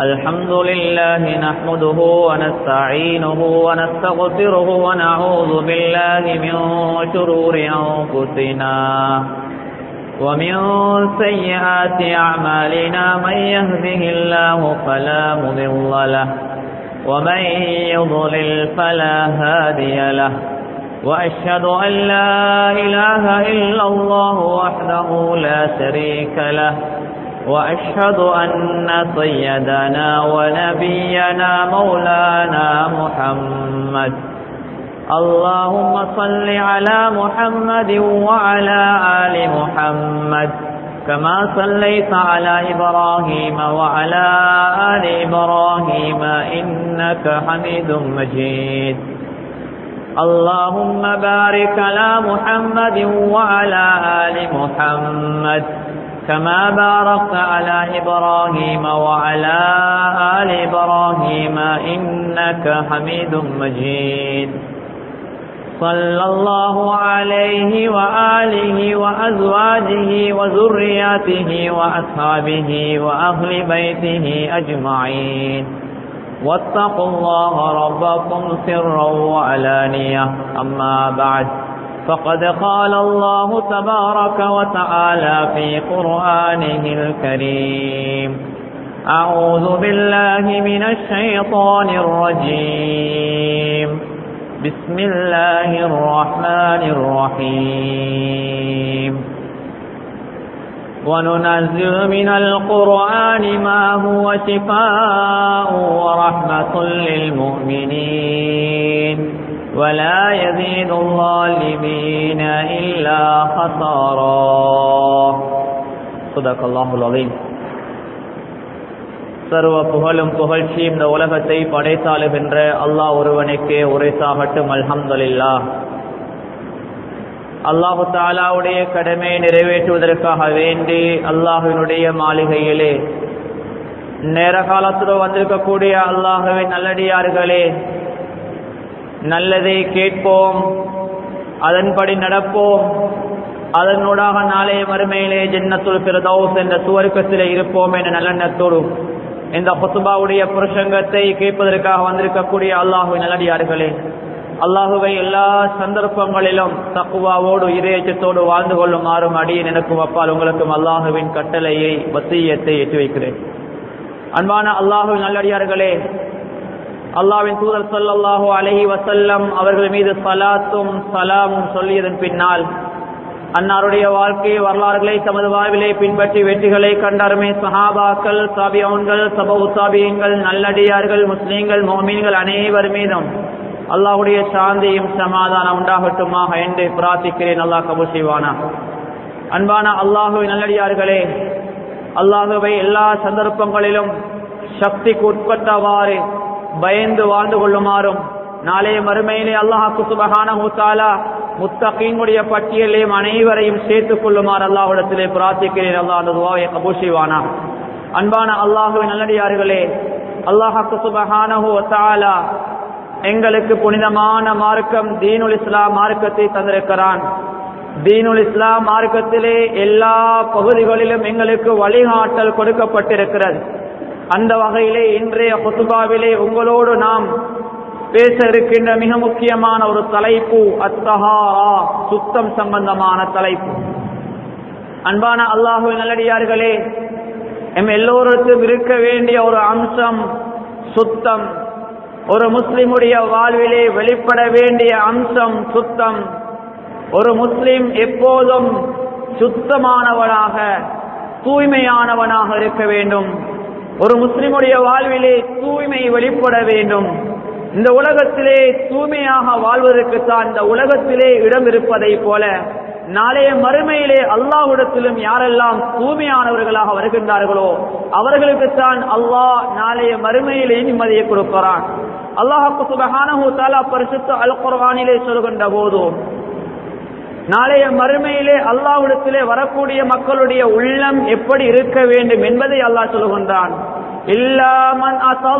الحمد لله نحمده ونستعينه ونستغفره ونعوذ بالله من شرور أنفسنا ومن سيئات أعمالنا من يهده الله فلا مضل له ومن يضلل فلا هادي له وأشهد أن لا إله إلا الله وحده لا شريك له وأشهد أن سيدنا ونبينا مولانا محمد اللهم صل على محمد وعلى آل محمد كما صليت على إبراهيم وعلى آل إبراهيم إنك حميد مجيد اللهم بارك على محمد وعلى آل محمد كما باركت على إبراهيم وعلى آل إبراهيم إنك حميد مجيد صلى الله عليه وآله وأزواجه وذرياته وأصحابه وأهل بيته أجمعين واتقوا الله ربكم سرا وعلانية أما بعد فقد قال الله تبارك وتعالى في قرآنه الكريم أعوذ بالله من الشيطان الرجيم بسم الله الرحمن الرحيم وننزل من القرآن ما هو شفاء ورحمة للمؤمنين ولا يزيد الظالمين إلا خسارا صدق الله العظيم சர்வ புகழும் புகழ்ச்சியும் இந்த உலகத்தை படைத்தாளுகின்ற அல்லாஹ் ஒருவனுக்கே உரைசாகட்டும் அல்ஹம்துலில்லா அல்லாஹு தாலாவுடைய கடமையை நிறைவேற்றுவதற்காக வேண்டி அல்லாஹுவினுடைய மாளிகையிலே நேர காலத்துடன் வந்திருக்கக்கூடிய அல்லாஹுவின் நல்லடியார்களே நல்லதை கேட்போம் அதன்படி நடப்போம் அதனூடாக நாளைய மறுமையிலே ஜென்னத்துல் பிரதௌஸ் என்ற சுவர்க்கத்திலே இருப்போம் என்ற நல்லெண்ணத்தோடு இந்த ஹொசுபாவுடைய புருஷங்கத்தை கேட்பதற்காக வந்திருக்கக்கூடிய அல்லாஹுவின் நல்லடியார்களே அல்லாஹுவை எல்லா சந்தர்ப்பங்களிலும் தக்குவாவோடு இதயச்சத்தோடு வாழ்ந்து கொள்ளுமாறும் அடியின் எனக்கும் அப்பால் உங்களுக்கும் அல்லாஹுவின் கட்டளையை வத்தியத்தை எட்டி வைக்கிறேன் அன்பான அல்லாஹுவின் நல்லடியார்களே அல்லாவின் தூதர் சொல்லல்லாஹு அலஹி வசல்லம் அவர்கள் மீது சலாத்தும் சலாமும் சொல்லியதன் பின்னால் அன்னாருடைய வாழ்க்கை வரலாறுகளை தமது வாழ்விலை பின்பற்றி வெற்றிகளை கண்டாருமே சஹாபாக்கள் சாபியவன்கள் சபவு சாபியங்கள் நல்லடியார்கள் முஸ்லீம்கள் மோமீன்கள் அனைவர் மீதும் அல்லாஹுடைய சாந்தியும் சமாதானம் உண்டாகட்டுமாக என்று பிரார்த்திக்கிறேன் அல்லாஹ் கபு செய்வானா அன்பான அல்லாஹுவின் நல்லடியார்களே அல்லாஹுவை எல்லா சந்தர்ப்பங்களிலும் சக்திக்கு உட்பட்டவாறு பயந்து வாழ்ந்து கொள்ளுமாறும் நாளைய மறுமையிலே அல்லாஹாக்கு சுபகான மூத்தாலா முத்தகீனுடைய பட்டியலையும் அனைவரையும் சேர்த்துக் கொள்ளுமாறு அல்லாஹிடத்திலே பிரார்த்திக்கிறேன் அல்லா அந்த துவாவை கபூஷிவானா அன்பான அல்லாஹுவின் நல்லடியார்களே அல்லாஹாக்கு சுபகான தாலா எங்களுக்கு புனிதமான மார்க்கம் தீனுல் இஸ்லாம் மார்க்கத்தை தந்திருக்கிறான் தீனுல் இஸ்லாம் மார்க்கத்திலே எல்லா பகுதிகளிலும் எங்களுக்கு வழிகாட்டல் கொடுக்கப்பட்டிருக்கிறது அந்த வகையிலே இன்றைய குத்துபாவிலே உங்களோடு நாம் பேச இருக்கின்ற மிக முக்கியமான ஒரு தலைப்பு அத்தஹாரா சுத்தம் சம்பந்தமான தலைப்பு அன்பான அல்லாஹு நல்லடியார்களே எம் எல்லோருக்கும் இருக்க வேண்டிய ஒரு அம்சம் சுத்தம் ஒரு முஸ்லிமுடைய வாழ்விலே வெளிப்பட வேண்டிய அம்சம் சுத்தம் ஒரு முஸ்லிம் எப்போதும் சுத்தமானவனாக தூய்மையானவனாக இருக்க வேண்டும் ஒரு முஸ்லிமுடைய வாழ்விலே தூய்மை வெளிப்பட வேண்டும் இந்த உலகத்திலே தூய்மையாக வாழ்வதற்குத்தான் இந்த உலகத்திலே இடம் இருப்பதை போல நாளைய மறுமையிலே அல்லாஹ்விடத்திலும் யாரெல்லாம் தூய்மையானவர்களாக வருகின்றார்களோ அவர்களுக்குத்தான் அல்லாஹ் நாளைய மறுமையிலே நிம்மதியை கொடுக்கிறான் அல்லாஹாக்கு சுபஹானஹு தாலா பரிசுத்த அல் குர்ஆனிலே சொல்கின்ற போதும் நாளைய மறுமையிலே அல்லாஹ்விடத்திலே வரக்கூடிய மக்களுடைய உள்ளம் எப்படி இருக்க வேண்டும் என்பதை அல்லாஹ் சொல்கின்றான் இல்லாமன்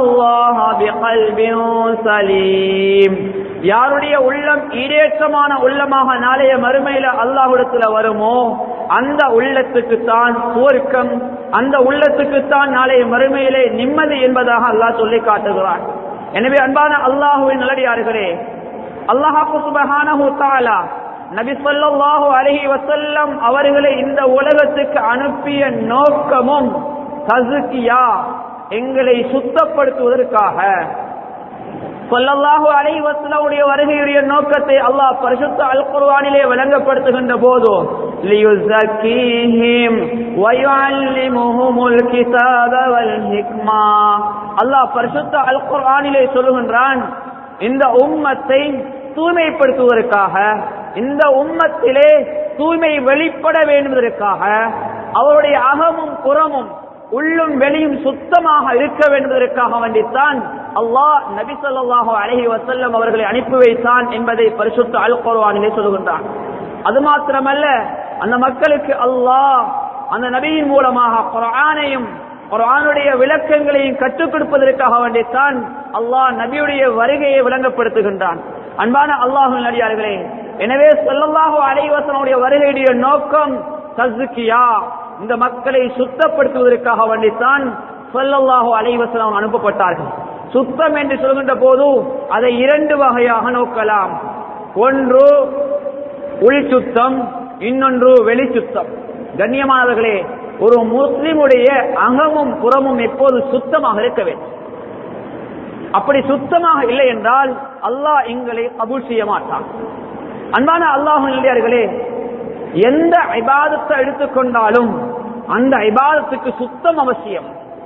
சலீம் யாருடைய உள்ளம் ஈடேற்றமான உள்ளமாக நாளைய மறுமையில அல்லாஹ்விடத்துல வருமோ அந்த உள்ளத்துக்கு தான் சுவர்க்கம் அந்த உள்ளத்துக்குத்தான் நாளை மறுமையிலே நிம்மதி என்பதாக அல்லாஹ் சொல்லி காட்டுகிறான் எனவே அன்பான அல்லாஹுவின் நல்லடியார்களே அல்லாஹாக்கு சுபஹானஹு தஆலா நபி ஸல்லல்லாஹு அலைஹி வஸல்லம் அவர்களை இந்த உலகத்துக்கு அனுப்பிய நோக்கமும் தஸ்கியா எங்களை சுத்தப்படுத்துவதற்காக சொல்லல்லாஹு அலை வசலமுடைய வருகையுடைய நோக்கத்தை அல்லாஹ் பரிசுத்த அல் குர்ஆனிலே விளங்கப்படுத்துகின்ற போது லியுஸக்கீஹிம் வயுஅல்லிமுஹுமுல் கிதாப வல் ஹிக்மா அல்லாஹ் பரிசுத்த அல் குர்ஆனிலே சொல்லுகின்றான் இந்த உம்மத்தை தூய்மைப்படுத்துவதற்காக இந்த உம்மத்திலே தூய்மை வெளிப்பட வேண்டுவதற்காக அவருடைய அகமும் புறமும் உள்ளும் வெளியும் சுத்தமாக இருக்க வேண்டுவதற்காக வேண்டித்தான் அல்லாஹ் நபி ஸல்லல்லாஹு அலைஹி வஸல்லம் அவர்களை அனுப்பி வைத்தான் என்பதை பரிசுத்த அல் குர்ஆனிலே சொல்கின்றான் அது மாத்திரமல்ல அந்த மக்களுக்கு அல்லாஹ் அந்த நபியின் மூலமாக குர்ஆனையும் குர்ஆனுடைய விளக்கங்களையும் கற்றுக் கொடுப்பதற்காக வேண்டித்தான் அல்லாஹ் நபியுடைய வருகையை விளங்கப்படுத்துகின்றான் அன்பான அல்லாஹு நடிகார்களே எனவே ஸல்லல்லாஹு அலைஹி வஸல்லம் வருகையுடைய நோக்கம் தஸ்கியா இந்த மக்களை சுத்தப்படுத்துவதற்காக வேண்டித்தான் சொல்லல்லாஹு அலைவசலம் அனுப்பப்பட்டார்கள் சுத்தம் என்று சொல்கின்ற போது அதை இரண்டு வகையாக நோக்கலாம் ஒன்று உள் சுத்தம் இன்னொன்று வெளி சுத்தம் கண்ணியமானவர்களே ஒரு முஸ்லிமுடைய அகமும் புறமும் எப்போது சுத்தமாக இருக்க வேண்டும் அப்படி சுத்தமாக இல்லை என்றால் அல்லாஹ் எங்களை கபூல் செய்ய மாட்டான் அன்பான அல்லாஹு இல்லையார்களே எந்த ஐபாதத்தை எடுத்துக்கொண்டாலும் அந்த ஐபாதத்துக்கு சுத்தம் அவசியம்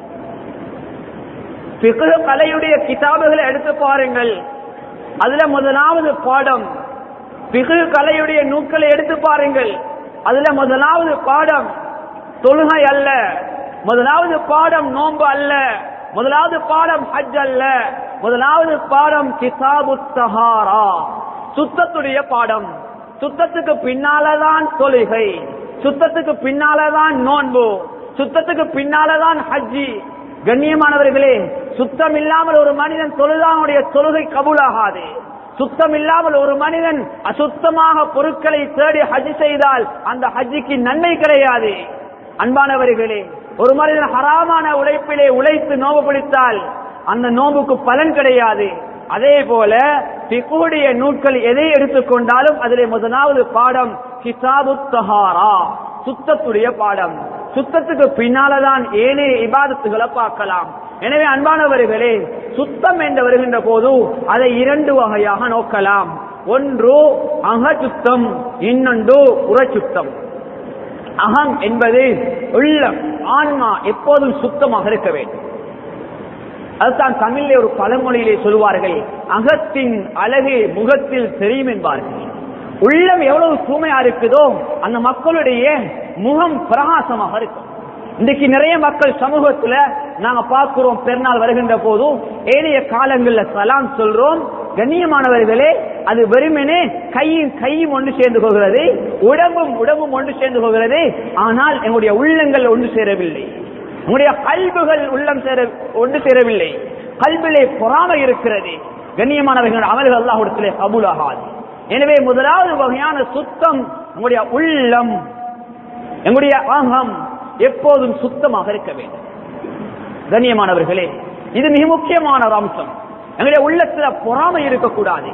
பிகு கலையுடைய கிதாபுகளை எடுத்து பாருங்கள் அதுல முதலாவது பாடம் பிகு கலையுடைய நூக்களை எடுத்து பாருங்கள் அதுல முதலாவது பாடம் தொழுகை அல்ல முதலாவது பாடம் நோன்பு அல்ல முதலாவது பாடம் ஹஜ் அல்ல முதலாவது பாடம் கிதாபு தஹாரா சுத்தத்துடைய பாடம் சுத்தத்துக்கு பின்னாலதான் தொழுகை சுத்தத்துக்கு பின்னாலதான் நோன்பு சுத்தத்துக்கு பின்னாலதான் ஹஜ்ஜி கண்ணியமானவர்களே சுத்தம் இல்லாமல் ஒரு மனிதன் தொழுதானுடைய தொழுகை கபூலாகாது சுத்தம் இல்லாமல் ஒரு மனிதன் அசுத்தமாக பொருட்களை தேடி ஹஜ் செய்தால் அந்த ஹஜ்ஜிக்கு நன்மை கிடையாது அன்பானவர்களே ஒரு மனிதன் ஹராமான உழைப்பிலே உழைத்து நோவு பிடித்தால் அந்த நோம்புக்கு பலன் கிடையாது அதே போல பிகுடைய நூட்கள் எதை எடுத்துக்கொண்டாலும் அதிலே முதலாவது பாடம் கிதாபு தஹாரா சுத்தத்துடைய பாடம் சுத்தத்துக்கு பின்னாலதான் ஏனைய இபாதத்துகளை பார்க்கலாம் எனவே அன்பானவர்களே சுத்தம் என்று வருகின்ற போது அதை இரண்டு வகையாக நோக்கலாம் ஒன்று அகச்சுத்தம் இன்னொன்று உரச்சுத்தம் அகம் என்பது உள்ளம் ஆன்மா எப்போதும் சுத்தமாக இருக்க வேண்டும் அதுதான் தமிழிலே ஒரு பழமொழியிலே சொல்லுவார்கள் அகத்தின் அழகு முகத்தில் தெரியும் என்பார்கள் உள்ளம் எவ்வளவு தூய்மையா இருக்குதோ அந்த மக்களுடைய முகம் பிரகாசமாக இருக்கும் இன்றைக்கு நிறைய மக்கள் சமூகத்துல நாங்க பார்க்கிறோம் பெருநாள் வருகின்ற போதும் ஏனைய காலங்கள்ல சலாம் சொல்றோம் கண்ணியமானவர்களே அது வெறுமனே கையும் கையும் ஒன்று சேர்ந்து போகிறது உடம்பும் உடம்பும் ஒன்று சேர்ந்து போகிறது ஆனால் எங்களுடைய உள்ளங்கள் ஒன்று சேரவில்லை உங்களுடைய கல்புகள் உள்ளம் சேர ஒன்று சேரவில்லை கல்விலே பொறாமை இருக்கிறது கண்ணியமானவர்கள் அமல்கள் அல்லாஹிடத்திலே கபூலாகாது எனவே முதலாவது வகையான சுத்தம் நம்முடைய உள்ளம் எங்களுடைய ஆகம் எப்போதும் சுத்தமாக இருக்க வேண்டும் கண்ணியமானவர்களே இது மிக முக்கியமான ஒரு அம்சம் எங்களுடைய உள்ளத்துல பொறாமை இருக்கக்கூடாது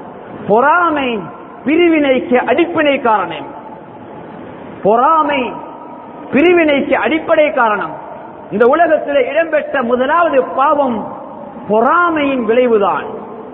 பொறாமை பிரிவினைக்கு அடிப்படை காரணம் பொறாமை பிரிவினைக்கு அடிப்படை காரணம் இந்த உலகத்தில் இடம்பெற்ற முதலாவது பாவம் பொறாமையின் விளைவுதான்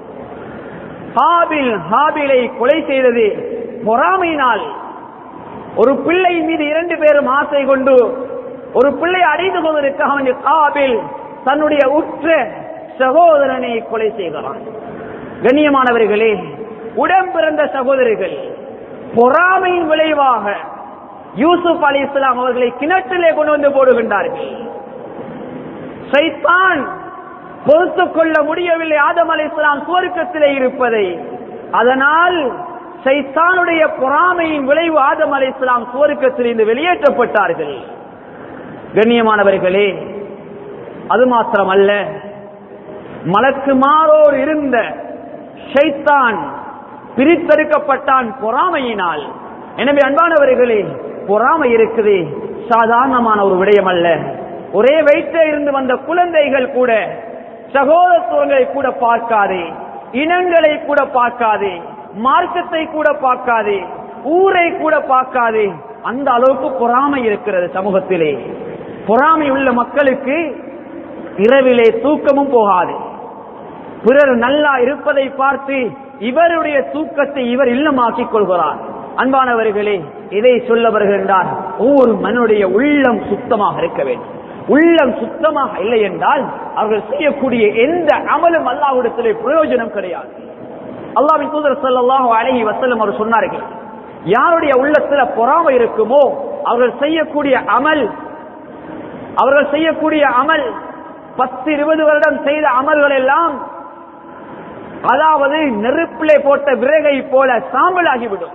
ஹாபில் ஹாபிலை கொலை செய்தது பொறாமையினால் ஒரு பிள்ளை மீது இரண்டு பேரும் ஆசை கொண்டு ஒரு பிள்ளை அடைந்து கொள்வதற்காக வேண்டிய காபில் தன்னுடைய உற்ற சகோதரனை கொலை செய்கிறான் கண்ணியமானவர்களே உடன் பிறந்த சகோதரிகள் பொறாமையின் விளைவாக யூசுப் அலி இஸ்லாம் அவர்களை கிணற்றிலே கொண்டு வந்து போடுகின்றார்கள் சைத்தான் பொறுத்துக் கொள்ள முடியவில்லை ஆதம் அலி இஸ்லாம் சுவர்க்கத்திலே இருப்பதை அதனால் சைத்தானுடைய பொறாமையின் விளைவு ஆதம் அலி இஸ்லாம் சுவர்க்கத்தில் இருந்து வெளியேற்றப்பட்டார்கள் கண்ணியமானவர்களே அது மாத்திரமல்ல மலக்கு மாறோர் இருந்த ஷைத்தான் பிரித்தெடுக்கப்பட்டான் பொறாமையினால் எனவே அன்பானவர்களே பொறாமை இருக்குது சாதாரணமான ஒரு விடயம் அல்ல ஒரே வயிற்றில் இருந்து வந்த குழந்தைகள் கூட சகோதரத்துவங்களை கூட பார்க்காதே இனங்களை கூட பார்க்காதே மார்க்கத்தை கூட பார்க்காதே ஊரை கூட பார்க்காதே அந்த அளவுக்கு பொறாமை இருக்கிறது சமூகத்திலே பொறாமை உள்ள மக்களுக்கு இரவிலே தூக்கமும் போகாது பிறர் நல்லா இருப்பதை பார்த்து இவருடைய தூக்கத்தை இவர் இல்லமாக்கிக் கொள்கிறார் அன்பானவர்களே இதை சொல்ல வருகின்றார் ஒவ்வொரு மனுடைய உள்ளம் சுத்தமாக இருக்க வேண்டும் உள்ளம் சுத்தமாக இல்லை என்றால் அவர்கள் செய்யக்கூடிய எந்த அமலும் அல்லாஹ்விடத்திலே பிரயோஜனம் கிடையாது அல்லாஹ்வின் தூதர் ஸல்லல்லாஹு அலைஹி வஸல்லம் அவர் சொன்னார்கள் யாருடைய உள்ளத்துல பொறாமை இருக்குமோ அவர்கள் செய்யக்கூடிய அமல் அவர்கள் செய்யக்கூடிய அமல் பத்து இருபது வருடம் செய்த அமல்கள் எல்லாம் அதாவது நெருப்பிலே போட்ட விறகை போல சாம்பலாகிவிடும்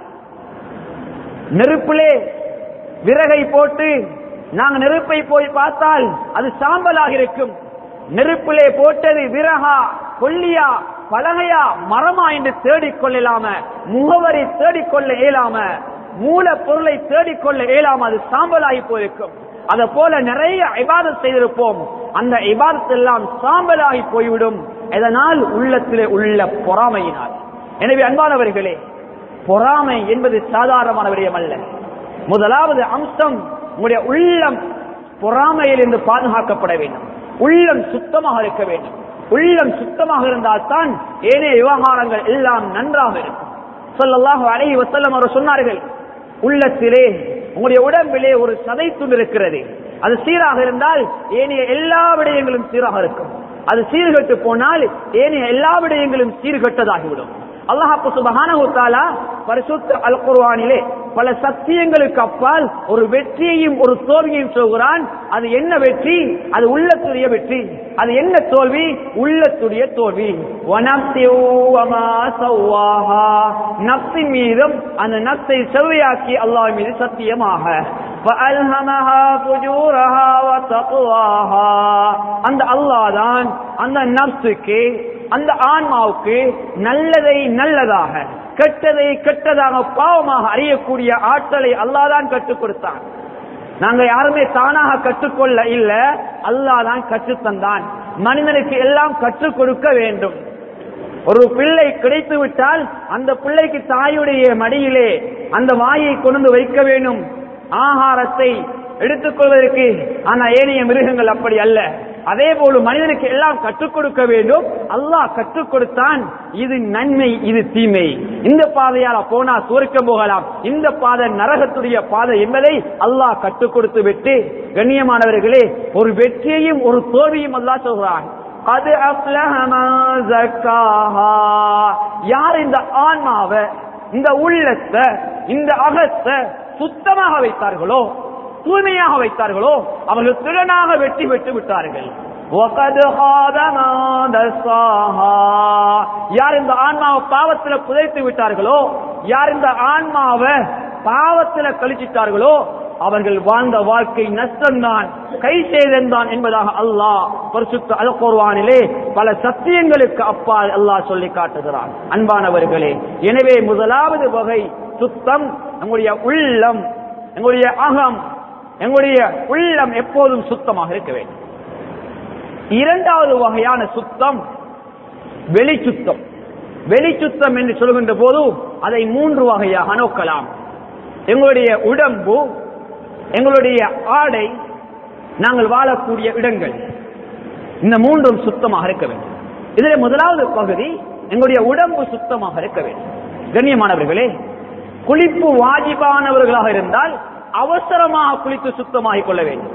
நெருப்பிலே விறகை போட்டு நாங்கள் நெருப்பை போய் பார்த்தால் அது சாம்பலாக இருக்கும் நெருப்பிலே போட்டது விறகா கொல்லியா பலகையா மரமா என்று தேடிக்கொள்ளலாம முகவரி தேடிக்கொள்ள இயலாம மூல பொருளை தேடிக்கொள்ள இயலாம அது சாம்பலாகி போயிருக்கும் அத போல நிறைய இபாதத் செய்திருப்போம் அந்த இபாதத் எல்லாம் சாம்பலாகி போய்விடும் இதனால் உள்ளத்திலே உள்ள பொறாமையினால் எனவே அன்பானவர்களே பொறாமை என்பது சாதாரணமான விடயம் அல்ல முதலாவது அம்சம் உங்களுடைய உள்ளம் பொறாமையில் இருந்து பாதுகாக்கப்பட வேண்டும் உள்ளம் சுத்தமாக இருக்க வேண்டும் உள்ளம் சுத்தமாக இருந்தால் தான் ஏனைய விவகாரங்கள் எல்லாம் நன்றாக இருக்கும் சொல்லல்லாஹு அலைஹி வஸல்லம் அவர் சொன்னார்கள் உள்ளத்திலே உங்களுடைய உடம்பிலே ஒரு சதை துண்டு இருக்கிறது அது சீராக இருந்தால் ஏனைய எல்லா விடயங்களும் சீராக இருக்கும் அது சீர்கெட்டு போனால் ஏனைய எல்லா விடயங்களும் சீர்கெட்டதாகிவிடும் அல்லாஹாப்பு சுபஹானஹு தஆலா பரிசுத்த அல் குர்ஆனிலே பல சத்தியங்களுக்கு அப்பால் ஒரு வெற்றியையும் ஒரு தோல்வியையும் சொல்கிறான் அது என்ன வெற்றி அது உள்ளத்துடைய வெற்றி அது என்ன தோல்வி உள்ளத்துடைய தோல்வி வனப்தி வமா சவ்வாஹா நப்சின் மீதும் அந்த நப்சை செவ்வையாக்கி அல்லாஹ் மீது சத்தியமாக فألهمها فجورها وتقواها அந்த அல்லாஹ் தான் அந்த நப்சுக்கு அந்த ஆன்மாவுக்கு நல்லதை நல்லதாக கெட்டதை கெட்டதாக பாவமாக அறியக்கூடிய ஆற்றலை அல்லாதான் கற்றுக் கொடுத்தான் நாங்க யாருமே தானாக கற்றுக்கொள்ள இல்ல அல்லாதான் கற்றுத்தந்தான் மனிதனுக்கு எல்லாம் கற்றுக் கொடுக்க வேண்டும் ஒரு பிள்ளை கிடைத்து விட்டால் அந்த பிள்ளைக்கு தாயுடைய மடியிலே அந்த வாயை கொண்டு வைக்க வேண்டும் ஆகாரத்தை எடுத்துக்கொள்வதற்கு ஆனா ஏனைய மிருகங்கள் அப்படி அல்ல அதே போல மனிதனுக்கு எல்லாம் கற்றுக் கொடுக்க வேண்டும் அல்லாஹ் கற்றுக் கொடுத்தான் இது நன்மை இது தீமை இந்த பாதையால போனா சுவர்க்கம் போகலாம் இந்த பாதை நரகத்துடைய பாதை என்பதை அல்லாஹ் கற்றுக் கொடுத்து விட்டு கண்ணியமானவர்களே ஒரு வெற்றியையும் ஒரு தோல்வியும் அல்லாஹ் சொல்கிறான் அது யார் இந்த ஆன்மாவை இந்த உள்ளத்தை இந்த அகத்தை சுத்தமாக வைத்தார்களோ தூய்மையாக வைத்தார்களோ அவர்கள் திறனாக வெற்றி பெற்று விட்டார்கள் யார் இந்த ஆன்மாவை பாவத்தில் புதைத்து விட்டார்களோ யார் இந்த ஆன்மாவை பாவத்தில் கழிச்சிட்டார்களோ அவர்கள் வாழ்ந்த வாழ்க்கை நஷ்டம்தான் கை செய்தான் என்பதாக அல்லாஹ் பரிசுத்த அலக்கோர்வானிலே பல சத்தியங்களுக்கு அப்பால் அல்லாஹ் சொல்லி காட்டுகிறான் அன்பானவர்களே எனவே முதலாவது வகை சுத்தம் நம்முடைய உள்ளம் எங்களுடைய அகம் எங்களுடைய உள்ளம் எப்போதும் சுத்தமாக இருக்க வேண்டும் இரண்டாவது வகையான சுத்தம் வெளி சுத்தம் வெளி சுத்தம் என்று சொல்கின்ற போது அதை மூன்று வகையாக நோக்கலாம் எங்களுடைய உடம்பு எங்களுடைய ஆடை நாங்கள் வாழக்கூடிய இடங்கள் இந்த மூன்றும் சுத்தமாக இருக்க வேண்டும் இதில் முதலாவது பகுதி எங்களுடைய உடம்பு சுத்தமாக இருக்க வேண்டும் கண்ணியமானவர்களே குளிப்பு வாஜிபானவர்களாக இருந்தால் அவசரமாக குளித்து சுத்தமாகிக் கொள்ள வேண்டும்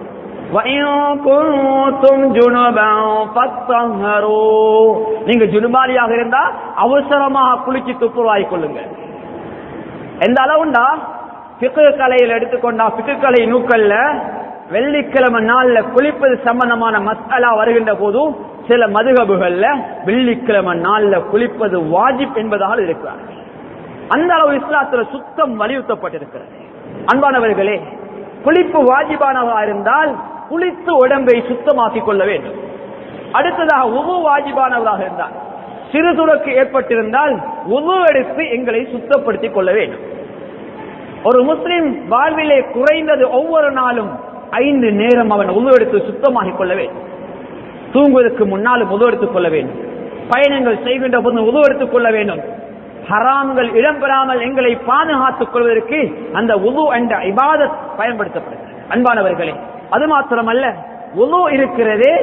நீங்க ஜுனுபாலியாக இருந்தா அவசரமாக குளிச்சு துப்புரவாகிக் கொள்ளுங்க எந்த அளவுண்டா பிக்கு கலையில் எடுத்துக்கொண்டா பிக்கு கலை நூக்கல்ல வெள்ளிக்கிழமை நாள்ல குளிப்பது சம்பந்தமான மசாலா வருகின்ற போது சில மதுகபுகள்ல வெள்ளிக்கிழமை நாள்ல குளிப்பது வாஜிப் என்பதாக இருக்கிறார் அந்த அளவு இஸ்லாத்துல சுத்தம் வலியுறுத்தப்பட்டிருக்கிறது அன்பானவர்களே குளிப்பு வாஜிபானவா இருந்தால் குளித்து உடம்பை சுத்தமாக்கிக் கொள்ள வேண்டும் அடுத்ததாக உபு வாஜிபானவராக இருந்தால் சிறு துறக்கு ஏற்பட்டிருந்தால் உபு எடுத்து எங்களை சுத்தப்படுத்திக் கொள்ள வேண்டும் ஒரு முஸ்லிம் வாழ்விலே குறைந்தது ஒவ்வொரு நாளும் ஐந்து நேரம் அவன் உது எடுத்து சுத்தமாகிக் கொள்ள வேண்டும் தூங்குவதற்கு முன்னால் உது எடுத்துக் கொள்ள வேண்டும் பயணங்கள் செய்கின்ற போது உது எடுத்துக் கொள்ள வேண்டும் ஹராம்கள் இடம்பெறாமல் எங்களை பாதுகாத்துக் கொள்வதற்கு அந்த உது என்ற இபாதத் பயன்படுத்தப்படுகிறது அன்பானவர்களே அது மாத்திரமல்ல உது இருக்கிறதே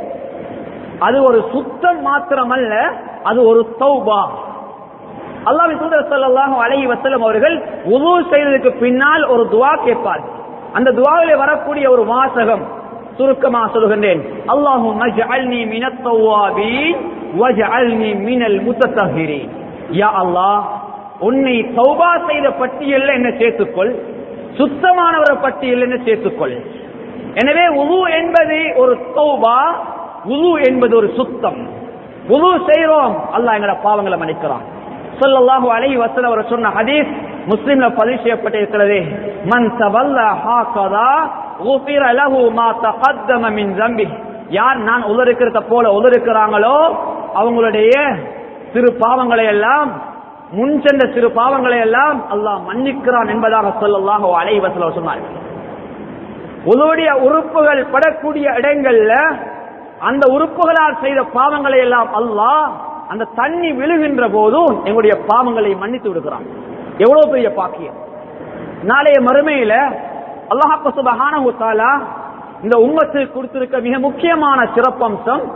அது ஒரு சுத்தம் மாத்திரமல்ல அது ஒரு தௌபா அல்லாஹ் சுந்தர ஸல்லல்லாஹு அலைஹி வஸல்லம் அவர்கள் உது செய்ததுக்கு பின்னால் ஒரு துவா கேட்பார்கள் அந்த துவாவிலே வரக்கூடிய ஒரு வாசகம் சுருக்கமாக சொல்கின்றேன் அல்லாஹும் அஜ்அல்னி மினத் தவ்வாபீன் வஜ்அல்னி மினல் முத்தத்தஹிரீன் யா அல்லாஹ் உன்னை தௌபா செய்த பட்டியல்ல என்ன சேர்த்துக்கொள் சுத்தமானவர பட்டியல் என்ன சேர்த்துக்கொள் எனவே உது என்பது ஒரு தௌபா உது என்பது ஒரு சுத்தம் உது செய்றோம் அல்லாஹ் எங்கட பாவங்களை மன்னிக்கிறான் ஸல்லல்லாஹு அலைஹி வஸல்லம் அவர் சொன்ன ஹதீஸ் முஸ்லிம்ல பதிவு செய்யப்பட்டிருக்கிறது மன் தவல்ல ஹாகதா உஃபிர லஹு மா தகத்தம மின் ذنبه யார் நான் உதறுக்கிறத போல உதறுக்கிறாங்களோ அவங்களுடைய சிறு பாவங்களை எல்லாம் முன் சென்ற சிறு பாவங்களை எல்லாம் அல்லாஹ் மன்னிக்கிறான் என்பதாக ஸல்லல்லாஹு அலைஹி வஸல்லம் சொன்னார்கள் உதவுடைய உறுப்புகள் படக்கூடிய இடங்கள்ல அந்த உறுப்புகளால் செய்த பாவங்களை எல்லாம் அல்லாஹ் அந்த தண்ணி விழுகின்ற போதும் எங்களுடைய பாவங்களை மன்னித்து விடுகிறான் எவ்வளவு பெரிய பாக்கியம் நாளைய மறுமையில அல்லாஹ் சுபஹானஹு தஆலா இந்த உம்மத்துக்கு கொடுத்திருக்க மிக முக்கியமான சிறப்பம்சம்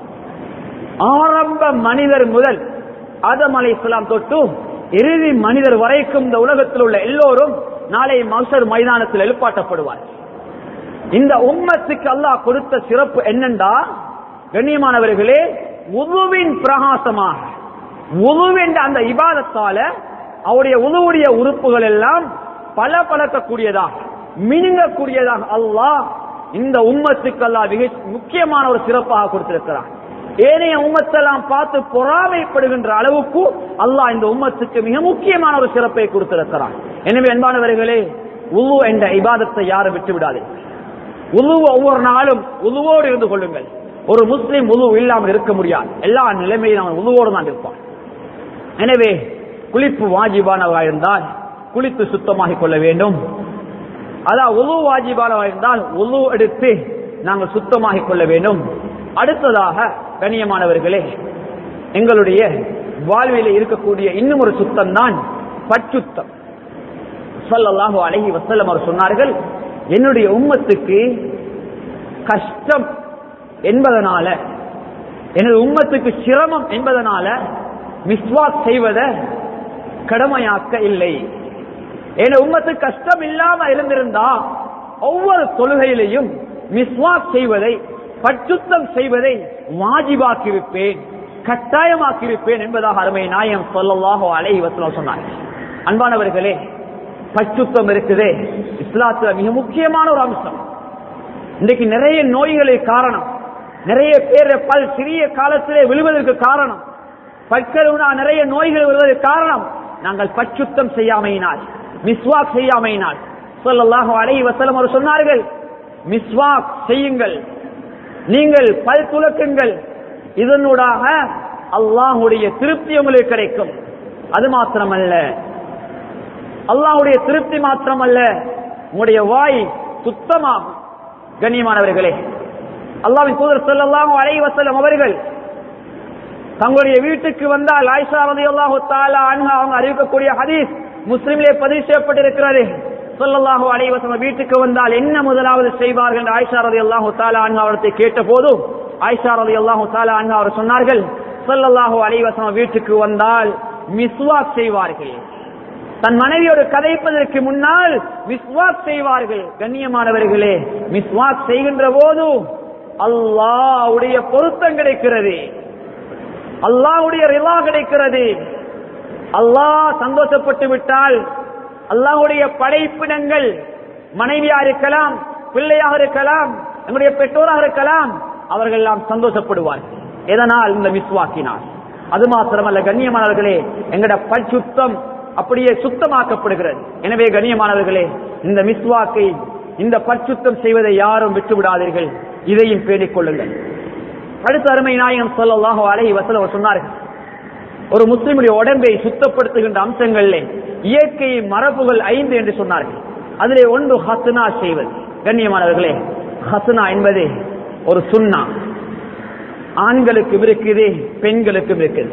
ஆரம்ப மனிதர் முதல் ஆதம் அலைஹிஸ்ஸலாம் தொட்டு இறுதி மனிதர் வரைக்கும் இந்த உலகத்தில் உள்ள எல்லோரும் நாளை மகசர் மைதானத்தில் எழுப்பாட்டப்படுவார் இந்த உம்மத்துக்கு அல்லாஹ் கொடுத்த சிறப்பு என்னண்டா கண்ணியமானவர்களே உதுவின் பிரகாசமாக உதுவென்ற அந்த இபாதத்தால அவருடைய உதவுடைய உறுப்புகள் எல்லாம் பல பழக்கக்கூடியதாக மினுங்கக்கூடியதாக அல்லாஹ் இந்த உம்மத்துக்கு அல்லாஹ் மிக முக்கியமான ஒரு சிறப்பாக கொடுத்திருக்கிறார் ஏனைய உம்மத்தெல்லாம் பார்த்து பொறாமைப்படுகின்ற அளவுக்கு அல்லாஹ் இந்த உம்மத்துக்கு மிக முக்கியமான ஒரு சிறப்பை கொடுத்திருக்கிறான் எனவே அன்பானவர்களே உது என்ற இபாதத்தை யாரும் விட்டு விடாதே உதுவ ஒவ்வொரு நாளும் உதுவோடு இருந்து கொள்ளுங்கள் ஒரு முஸ்லிம் உது இல்லாமல் இருக்க முடியாது எல்லா நிலைமையிலும் அவன் உதுவோடு தான் இருப்பான் எனவே குளிப்பு வாஜிபானவா இருந்தால் குளித்து சுத்தமாகிக் கொள்ள வேண்டும் அதான் உது வாஜிபானவா இருந்தால் உது எடுத்து நாங்கள் சுத்தமாகிக் கொள்ள வேண்டும் அடுத்ததாக கண்ணியமானவர்களே எங்களுடைய வாழ்விலே இருக்கக்கூடிய இன்னும் ஒரு சுத்தம் தான் பச்சுத்தம் சொல்லலாக அழகி வசல்லம் அவர் சொன்னார்கள் என்னுடைய உம்மத்துக்கு கஷ்டம் என்பதனால எனது உம்மத்துக்கு சிரமம் என்பதனால மிஸ்வாக் செய்வத கடமையாக்க இல்லை என் உம்மத்துக்கு கஷ்டம் இல்லாம இருந்திருந்தா ஒவ்வொரு தொழுகையிலையும் மிஸ்வாக் செய்வதை பச்சுத்தம் செய்வதை வாஜிபாக்கியிருப்பேன் கட்டாயமாக்கியிருப்பேன் என்பதாக அருமை நாயம் சொல்லலாக அலைஹி வசலம் சொன்னார் அன்பானவர்களே பச்சுத்தம் இருக்குதே இஸ்லாத்துல மிக முக்கியமான ஒரு அம்சம் இன்றைக்கு நிறைய நோய்களுக்கு காரணம் நிறைய பேர் பல் சிறிய காலத்திலே விழுவதற்கு காரணம் பற்களுனா நிறைய நோய்கள் வருவதற்கு காரணம் நாங்கள் பச்சுத்தம் செய்யாமையினால் மிஸ்வாக் செய்யாமையினால் சொல்லலாக அலைஹி வசலம் அவர் சொன்னார்கள் மிஸ்வாக் செய்யுங்கள் நீங்கள் பல் துலக்குங்கள் இதனூடாக அல்லாஹுடைய திருப்தி உங்களுக்கு கிடைக்கும் அது மாத்திரமல்ல அல்லாஹுடைய திருப்தி மாத்திரமல்ல உங்களுடைய வாய் சுத்தமாகும் கண்ணியமானவர்களே அல்லாவின் தூதர் சொல்லலாம் அலை வசலம் அவர்கள் தங்களுடைய வீட்டுக்கு வந்தால் ஆயிஷா ரதி அல்லாஹு தாலா அன்ஹா அவங்க அறிவிக்கக்கூடிய ஹதீஸ் முஸ்லிம்லே பதிவு செய்யப்பட்டிருக்கிறது சொல்லல்லாஹு அலைஹி வஸல்லம் வீட்டுக்கு வந்தால் என்ன முதலாவது செய்வார்கள் என்று ஆயிஷா ரலியல்லாஹு தஆலா அன்ஹா அவர்களை கேட்டபோது ஆயிஷா ரலியல்லாஹு தஆலா அன்ஹா அவர் சொன்னார்கள் ஸல்லல்லாஹு அலைஹி வஸல்லம் வீட்டுக்கு வந்தால் மிஸ்வாக் செய்வார்கள் தன் மனைவியோடு கதைப்பதற்கு முன்னால் மிஸ்வாக் செய்வார்கள் கண்ணியமானவர்களே மிஸ்வாக் செய்கின்ற போது அல்லாஹ்வுடைய பொருத்தம் கிடைக்கிறது அல்லாஹ்வுடைய ரிலா கிடைக்கிறது அல்லாஹ் சந்தோஷப்பட்டு விட்டால் அல்லாஹுடைய படைப்பினங்கள் மனைவியா இருக்கலாம் பிள்ளையாக இருக்கலாம் நம்முடைய பெற்றோராக இருக்கலாம் அவர்கள் எல்லாம் சந்தோஷப்படுவார்கள் எதனால் இந்த மிஸ்வாக்கினால் அது மாத்திரமல்ல கண்ணியமானவர்களே எங்கட பச்சுத்தம் அப்படியே சுத்தமாக்கப்படுகிறது எனவே கண்ணியமானவர்களே இந்த மிஸ்வாக்கை இந்த பச்சுத்தம் செய்வதை யாரும் விட்டு விடாதீர்கள் இதையும் பேணிக் கொள்ளுங்கள் அடுத்த அருமை நாயகம் சொல்லலாக அழகி வசல சொன்னார்கள் ஒரு முஸ்லிமுடைய உடம்பை சுத்தப்படுத்துகின்ற அம்சங்களிலே இயற்கை மரபுகள் ஐந்து என்று சொன்னார்கள் அதிலே ஒன்று ஹத்னா செய்வது கண்ணியமானவர்களே ஹசனா என்பது ஒரு சுண்ணா ஆண்களுக்கும் இருக்குது பெண்களுக்கும் இருக்குது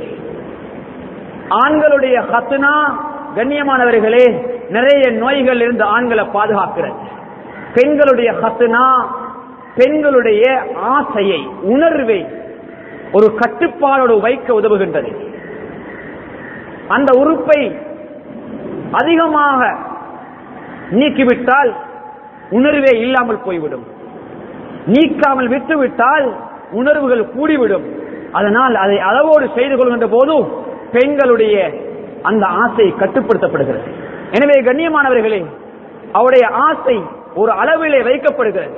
ஆண்களுடைய ஹசனா கண்ணியமானவர்களே நிறைய நோய்கள் இருந்து ஆண்களை பாதுகாக்கிறது பெண்களுடைய ஹசனா பெண்களுடைய ஆசையை உணர்வை ஒரு கட்டுப்பாடோடு வைக்க உதவுகின்றது அந்த உறுப்பை அதிகமாக நீக்கிவிட்டால் உணர்வே இல்லாமல் போய்விடும் நீக்காமல் விட்டுவிட்டால் உணர்வுகள் கூடிவிடும் அதனால் அதை அளவோடு செய்து கொள்கின்ற போது பெண்களுடைய அந்த ஆசை கட்டுப்படுத்தப்படுகிறது எனவே கண்ணியமானவர்களே அவருடைய ஆசை ஒரு அளவிலே வைக்கப்படுகிறது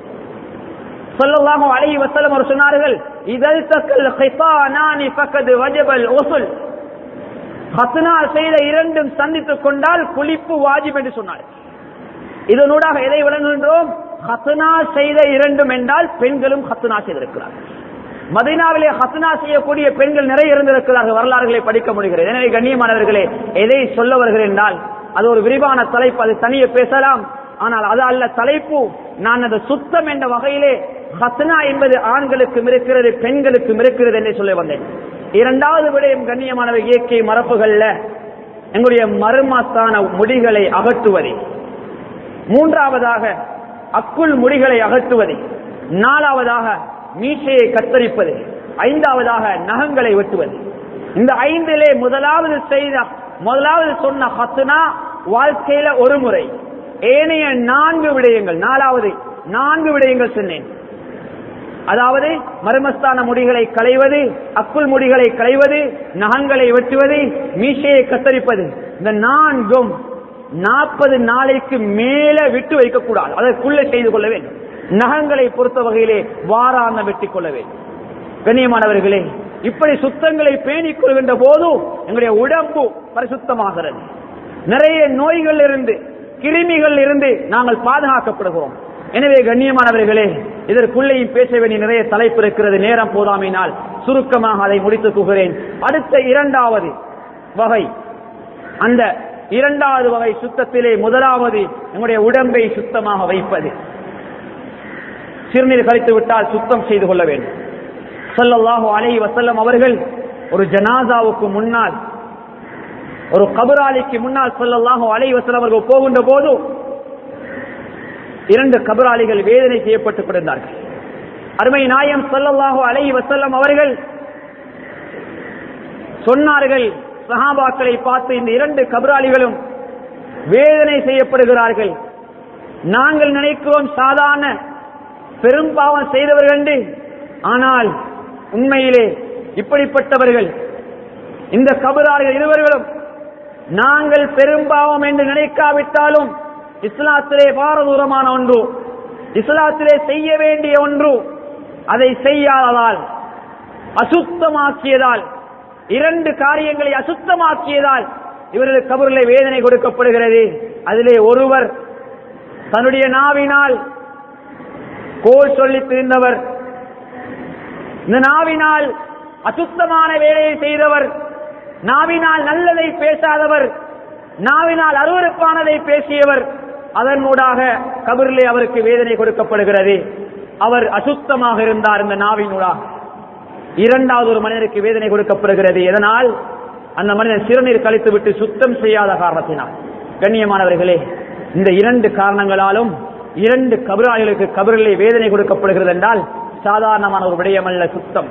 சொல்லலாமோ அலை வசலம் அவர் சொன்னார்கள் இதழ் தக்கல் ஹிசானானி பக்கது வஜபல் ஒசுல் ஹசனா செய்த இரண்டும் சந்தித்துக் கொண்டால் குளிப்பு வாஜிப் என்று சொன்னார் இதனூடாக எதை விளங்குகின்றோம் ஹசனா செய்த இரண்டும் என்றால் பெண்களும் ஹசனா செய்திருக்கிறார்கள் மதினாவிலே ஹசனா செய்யக்கூடிய பெண்கள் நிறைய இருந்திருக்கிறார்கள் வரலாறுகளை படிக்க முடிகிறது எனவே கண்ணியமானவர்களே எதை சொல்ல வருகிறேன் என்றால் அது ஒரு விரிவான தலைப்பு அது தனியே பேசலாம் ஆனால் அது அல்ல தலைப்பு நான் அது சுத்தம் என்ற வகையிலே ஹசனா என்பது ஆண்களுக்கும் இருக்கிறது பெண்களுக்கும் இருக்கிறது என்று சொல்ல வந்தேன் இரண்டாவது விடயம் கண்ணியமானவை இயற்கை மரபுகள்ல எங்களுடைய மர்மத்தான முடிகளை அகற்றுவதை மூன்றாவதாக அக்குள் முடிகளை அகற்றுவது நாலாவதாக மீசையை கத்தரிப்பது ஐந்தாவதாக நகங்களை வெட்டுவது இந்த ஐந்திலே முதலாவது செய்த முதலாவது சொன்ன ஹத்துனா வாழ்க்கையில ஒரு முறை ஏனைய நான்கு விடயங்கள் நாலாவது நான்கு விடயங்கள் சொன்னேன் அதாவது மர்மஸ்தான முடிகளை களைவது அக்குள் முடிகளை களைவது நகங்களை வெட்டுவது மீசையை கத்தரிப்பது இந்த நான்கும் நாற்பது நாளைக்கு மேல விட்டு வைக்கக்கூடாது அதற்குள்ள செய்து கொள்ள வேண்டும் நகங்களை பொறுத்த வகையிலே வாராந்த வெட்டிக் கொள்ள வேண்டும் கண்ணியமானவர்களே இப்படி சுத்தங்களை பேணிக் கொள்கின்ற போது எங்களுடைய உடம்பு பரிசுத்தமாகிறது நிறைய நோய்கள் இருந்து கிருமிகள் இருந்து நாங்கள் பாதுகாக்கப்படுகிறோம் எனவே கண்ணியமானவர்களே இதற்குள்ளேயும் பேச வேண்டிய நிறைய தலைப்பு இருக்கிறது நேரம் போதாமையினால் சுருக்கமாக அதை முடித்துக் கொள்கிறேன் அடுத்த இரண்டாவது வகை அந்த இரண்டாவது வகை சுத்தத்திலே முதலாவது நம்முடைய உடம்பை சுத்தமாக வைப்பது சிறுநீர் கழித்து விட்டால் சுத்தம் செய்து கொள்ள வேண்டும் சொல்லல்லாஹு அலை வசல்லம் அவர்கள் ஒரு ஜனாதாவுக்கு முன்னால் ஒரு கபராளிக்கு முன்னால் சொல்லல்லாஹு அலை வசல்லம் அவர்கள் போகின்ற போது இரண்டு கபராளிகள் வேதனை செய்யப்பட்டுக் கொண்டிருந்தார்கள் அருமை நாயம் சொல்லல்லாஹு அலை வசல்லம் அவர்கள் சொன்னார்கள் சஹாபாக்களை பார்த்து இந்த இரண்டு கபராளிகளும் வேதனை செய்யப்படுகிறார்கள் நாங்கள் நினைக்கிறோம் சாதாரண பெரும்பாவம் செய்தவர்கள் என்று ஆனால் உண்மையிலே இப்படிப்பட்டவர்கள் இந்த கபராளிகள் இருவர்களும் நாங்கள் பெரும்பாவம் என்று நினைக்காவிட்டாலும் இஸ்லாத்திலே பாரதூரமான ஒன்று இஸ்லாத்திலே செய்ய வேண்டிய ஒன்று அதை செய்யாததால் அசுத்தமாக்கியதால் இரண்டு காரியங்களை அசுத்தமாக்கியதால் இவர்களுக்கு கபரிலே வேதனை கொடுக்கப்படுகிறது அதிலே ஒருவர் தன்னுடைய நாவினால் கோல் சொல்லி திரிந்தவர் இந்த நாவினால் அசுத்தமான வேலையை செய்தவர் நாவினால் நல்லதை பேசாதவர் நாவினால் அருவருப்பானதை பேசியவர் அதன் மூடாக கபரிலே அவருக்கு வேதனை கொடுக்கப்படுகிறது அவர் அசுத்தமாக இருந்தார் இந்த நாவினூடாக இரண்டாவது ஒரு மனிதனுக்கு வேதனை கொடுக்கப்படுகிறது எதனால் அந்த மனிதன் சிறுநீர் கழித்து விட்டு சுத்தம் செய்யாத காரணத்தினால் கண்ணியமானவர்களே இந்த இரண்டு காரணங்களாலும் இரண்டு கபராளிகளுக்கு கபரிலே வேதனை கொடுக்கப்படுகிறது என்றால் சாதாரணமான ஒரு விடயமல்ல சுத்தம்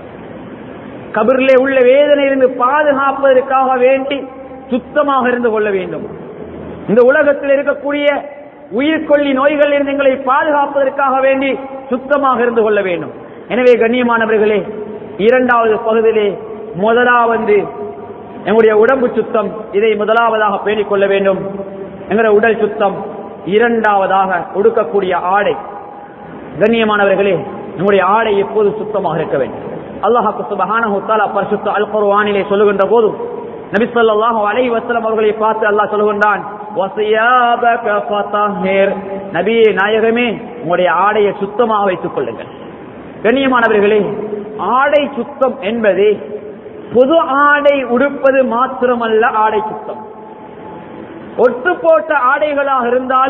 கபரிலே உள்ள வேதனையிலிருந்து பாதுகாப்பதற்காக வேண்டி சுத்தமாக இருந்து கொள்ள வேண்டும் இந்த உலகத்தில் இருக்கக்கூடிய உயிர்கொல்லி நோய்கள் இருந்து எங்களை பாதுகாப்பதற்காக வேண்டி சுத்தமாக இருந்து கொள்ள வேண்டும் எனவே கண்ணியமானவர்களே இரண்டாவது பகுதியிலே முதலாவது எங்களுடைய உடம்பு சுத்தம் இதை முதலாவதாக பேணிக் கொள்ள வேண்டும் எங்களுடைய உடல் சுத்தம் இரண்டாவதாக உடுக்கக்கூடிய ஆடை கண்ணியமானவர்களே நம்முடைய ஆடை எப்போது சுத்தமாக இருக்க வேண்டும் அல்லாஹாக்கு சுபஹானஹு தஆலா பரிசுத்த அல் குர்ஆனிலே சொல்லுகின்ற போது நபி ஸல்லல்லாஹு அலைஹி வஸல்லம் அவர்களை பார்த்து அல்லாஹ் சொல்லுகின்றான் வஸியாபக ஃபதஹிர் நபியே நாயகமே உங்களுடைய ஆடையை சுத்தமாக வைத்துக் கொள்ளுங்கள் கண்ணியமானவர்களே ஆடை சுத்தம் என்பது பொது ஆடை உடுப்பது மாத்திரமல்ல ஆடை சுத்தம் ஒட்டு போட்ட ஆடைகளாக இருந்தாலும்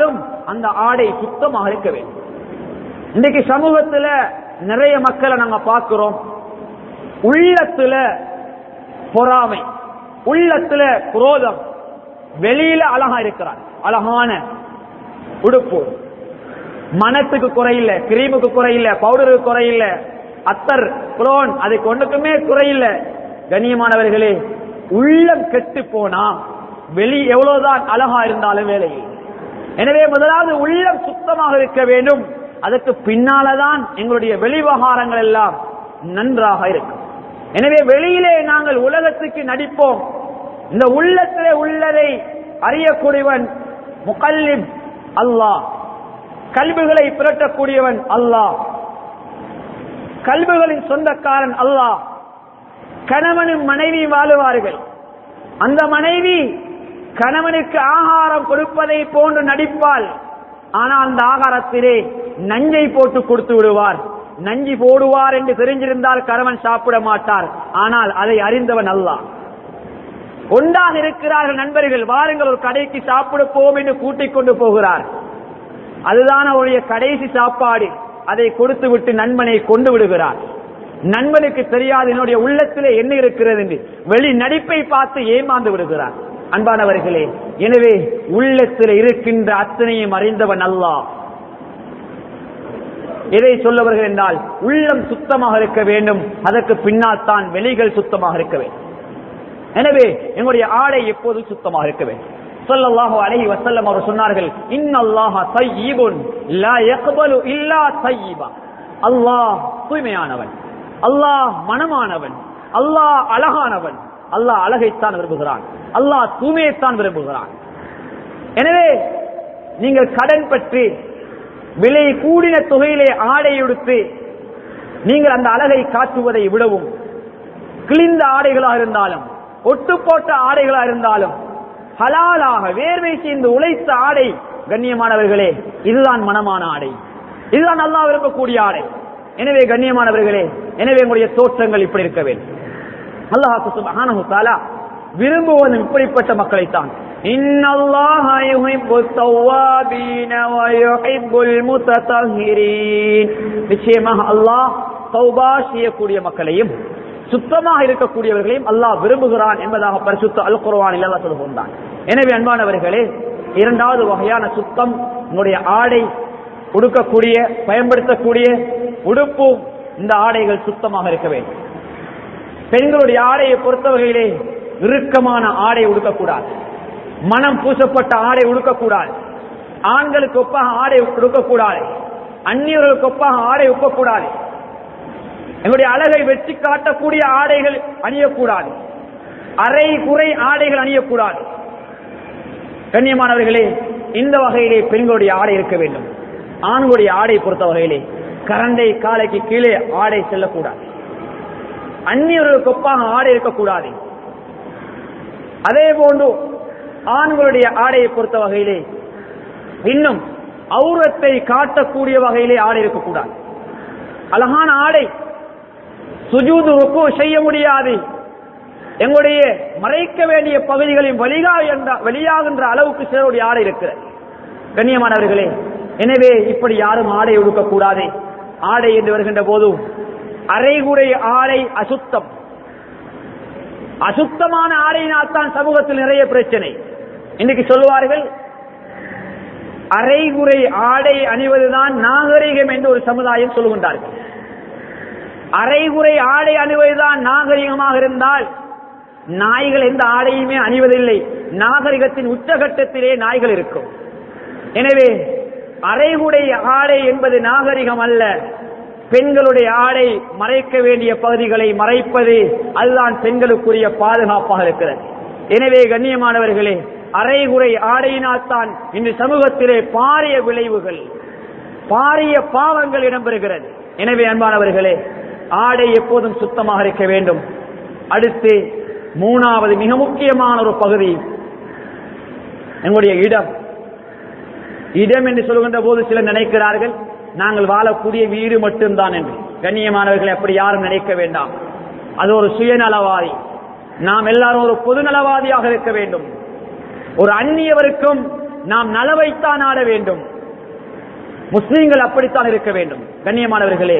அந்த ஆடை சுத்தமாக இருக்க வேண்டும் இன்னைக்கு சமூகத்துல நிறைய மக்களை நாங்க பார்க்கிறோம் உள்ளத்துல பொறாமை உள்ளத்துல குரோதம் வெளியில அழகா இருக்கிறார் அழகான உடுப்பு மனத்துக்கு குறையில்ல கிரீமுக்கு குறையில்ல பவுடருக்கு குறையில்ல அத்தர் குளோன் அதுக்கு ஒன்றுக்குமே குறையில்ல கண்ணியமானவர்களே உள்ளம் கெட்டு போனா வெளி எவ்வளவுதான் அழகா இருந்தாலும் வேலையில் எனவே முதலாவது உள்ளம் சுத்தமாக இருக்க வேண்டும் அதற்கு பின்னாலதான் எங்களுடைய வெளிவகாரங்கள் எல்லாம் நன்றாக இருக்கும் எனவே வெளியிலே நாங்கள் உலகத்துக்கு நடிப்போம் இந்த உள்ளத்திலே உள்ளதை அறியக்கூடியவன் முகல்லிப் அல்லாஹ் கல்விகளை புரட்டக்கூடியவன் அல்லாஹ் கல்விகளின் சொந்தக்காரன் அல்லாஹ் கணவனும் மனைவி வாழுவார்கள் அந்த மனைவி கணவனுக்கு ஆகாரம் கொடுப்பதை போன்று நடிப்பால் ஆனால் அந்த ஆகாரத்திலே நஞ்சை போட்டு கொடுத்து விடுவார் நஞ்சி போடுவார் என்று தெரிஞ்சிருந்தால் கணவன் சாப்பிட மாட்டார் ஆனால் அதை அறிந்தவன் அல்லாஹ் ஒன்றாக இருக்கிறார்கள் நண்பர்கள் வாருங்கள் ஒரு கடைக்கு சாப்பிட போவோம் என்று கூட்டிக் கொண்டு போகிறார் அதுதான் அவருடைய கடைசி சாப்பாடு அதை கொடுத்து விட்டு நண்பனை கொண்டு விடுகிறார் நண்பனுக்கு தெரியாது என்னுடைய உள்ளத்திலே என்ன இருக்கிறது என்று வெளி நடிப்பை பார்த்து ஏமாந்து விடுகிறார் அன்பானவர்களே எனவே உள்ளத்தில் இருக்கின்ற அத்தனையும் அறிந்தவன் அல்லாஹ் எதை சொல்லவர்கள் என்றால் உள்ளம் சுத்தமாக இருக்க வேண்டும் அதற்கு பின்னால் தான் வெளிகள் சுத்தமாக இருக்க வேண்டும் எனவே எங்களுடைய ஆடை எப்போதும் சுத்தமாக இருக்க வேண்டும் ஸல்லல்லாஹு அலைஹி வஸல்லம் அவர் சொன்னார்கள் இன்னல்லாஹ தய்யிபுன் லா யக்பலு இல்லா தய்யிபா அல்லாஹ் தூய்மையானவன் அல்லாஹ் மனமானவன் அல்லாஹ் அழகானவன் அல்லாஹ் அழகைத்தான் விரும்புகிறான் அல்லாஹ் தூய்மையைத்தான் விரும்புகிறான் எனவே நீங்கள் கடன் பற்றி விலை கூடின தொகையிலே ஆடை உடுத்து நீங்கள் அந்த அழகை காட்டுவதை விடவும் கிழிந்த ஆடைகளாக இருந்தாலும் ஒட்டு போட்ட ஆடைகளாக இருந்தாலும் ஹலாலாக வேர்வை சேர்ந்து உழைத்த ஆடை கண்ணியமானவர்களே இதுதான் மனமான ஆடை இதுதான் நல்லா விரும்பக்கூடிய ஆடை எனவே கண்ணியமானவர்களே எனவே உங்களுடைய தோற்றங்கள் இப்படி இருக்க வேண்டும் அல்லாஹ் சுப்ஹானஹு தஆலா விரும்புவதும் இப்படிப்பட்ட மக்களைத்தான் இன்னல்லாஹ யுஹிப்புத் தவ்வாபீன வ யுஹிப்புல் முத்ததஹிரீன் நிச்சயமாக அல்லாஹ் தௌபா செய்யக்கூடிய மக்களையும் சுத்தமாக இருக்கக்கூடியவர்களையும் அல்லாஹ் விரும்புகிறான் என்பதாக பரிசுத்த அல் குர்ஆனில் அல்லாஹ் சொல்லுகின்றான் எனவே அன்பானவர்களே இரண்டாவது வகையான சுத்தம் உங்களுடைய ஆடை உடுக்கக்கூடிய பயன்படுத்தக்கூடிய உடுப்பு இந்த ஆடைகள் சுத்தமாக இருக்க வேண்டும் பெண்களுடைய ஆடையை பொறுத்த வகையிலே இறுக்கமான ஆடை உடுக்கக்கூடாது மனம் பூசப்பட்ட ஆடை உடுக்கக்கூடாது ஆண்களுக்கு ஒப்பாக ஆடை உடுக்கக்கூடாது அந்நியர்களுக்கு ஒப்பாக ஆடை உடுக்கக்கூடாது எங்களுடைய அழகை வெற்றி காட்டக்கூடிய ஆடைகள் அணியக்கூடாது அரை குறை ஆடைகள் அணியக்கூடாது கண்ணியமானவர்களே இந்த வகையிலே பெண்களுடைய ஆடை இருக்க வேண்டும் ஆண்களுடைய ஆடை பொறுத்த வகையிலே கரண்டை காலைக்கு கீழே ஆடை செல்லக்கூடாது அந்நியர்களுக்கு ஒப்பாக ஆடை இருக்கக்கூடாது அதே போன்று ஆண்களுடைய ஆடையை பொறுத்த வகையிலே இன்னும் ஔரத்தை காட்டக்கூடிய வகையிலே ஆடை இருக்கக்கூடாது அழகான ஆடை சுஜூது ருக்கு செய்ய முடியாது எங்களுடைய மறைக்க வேண்டிய பகுதிகளின் வழிகா என்ற வெளியாகின்ற அளவுக்கு சிலருடைய ஆடை இருக்கிறது கண்ணியமானவர்களே எனவே இப்படி யாரும் ஆடை ஒடுக்கக்கூடாது ஆடை என்று வருகின்ற போது அரைகுறை ஆடை அசுத்தம் அசுத்தமான ஆடையினால் தான் சமூகத்தில் நிறைய பிரச்சனை இன்னைக்கு சொல்லுவார்கள் அரைகுறை ஆடை அணிவதுதான் நாகரிகம் என்று ஒரு சமுதாயம் சொல்லுகின்றார்கள் அரைகுறை ஆடை அணிவதுதான் நாகரிகமாக இருந்தால் நாய்கள் எந்த ஆடையுமே அணிவதில்லை நாகரிகத்தின் உச்சகட்டத்திலே நாய்கள் இருக்கும் எனவே அரைகுறை ஆடை என்பது நாகரிகம் அல்ல பெண்களுடைய ஆடை மறைக்க வேண்டிய பகுதிகளை மறைப்பது அதுதான் பெண்களுக்குரிய பாதுகாப்பாக இருக்கிறது எனவே கண்ணியமானவர்களே அரைகுறை ஆடையினால் தான் இன்று சமூகத்திலே பாரிய விளைவுகள் பாரிய பாவங்கள் இடம்பெறுகிறது எனவே அன்பானவர்களே ஆடை எப்போதும் சுத்தமாக இருக்க வேண்டும் அடுத்து மூணாவது மிக முக்கியமான ஒரு பகுதி எங்களுடைய இடம் இடம் என்று சொல்கின்ற போது சிலர் நினைக்கிறார்கள் நாங்கள் வாழக்கூடிய வீடு மட்டும்தான் என்று கண்ணியமானவர்களை அப்படி யாரும் நினைக்க வேண்டாம் அது ஒரு சுயநலவாதி நாம் எல்லாரும் ஒரு பொது நலவாதியாக இருக்க வேண்டும் ஒரு அந்நியவருக்கும் நாம் நலவைத்தான் ஆட வேண்டும் முஸ்லீம்கள் அப்படித்தான் இருக்க வேண்டும் கண்ணியமானவர்களே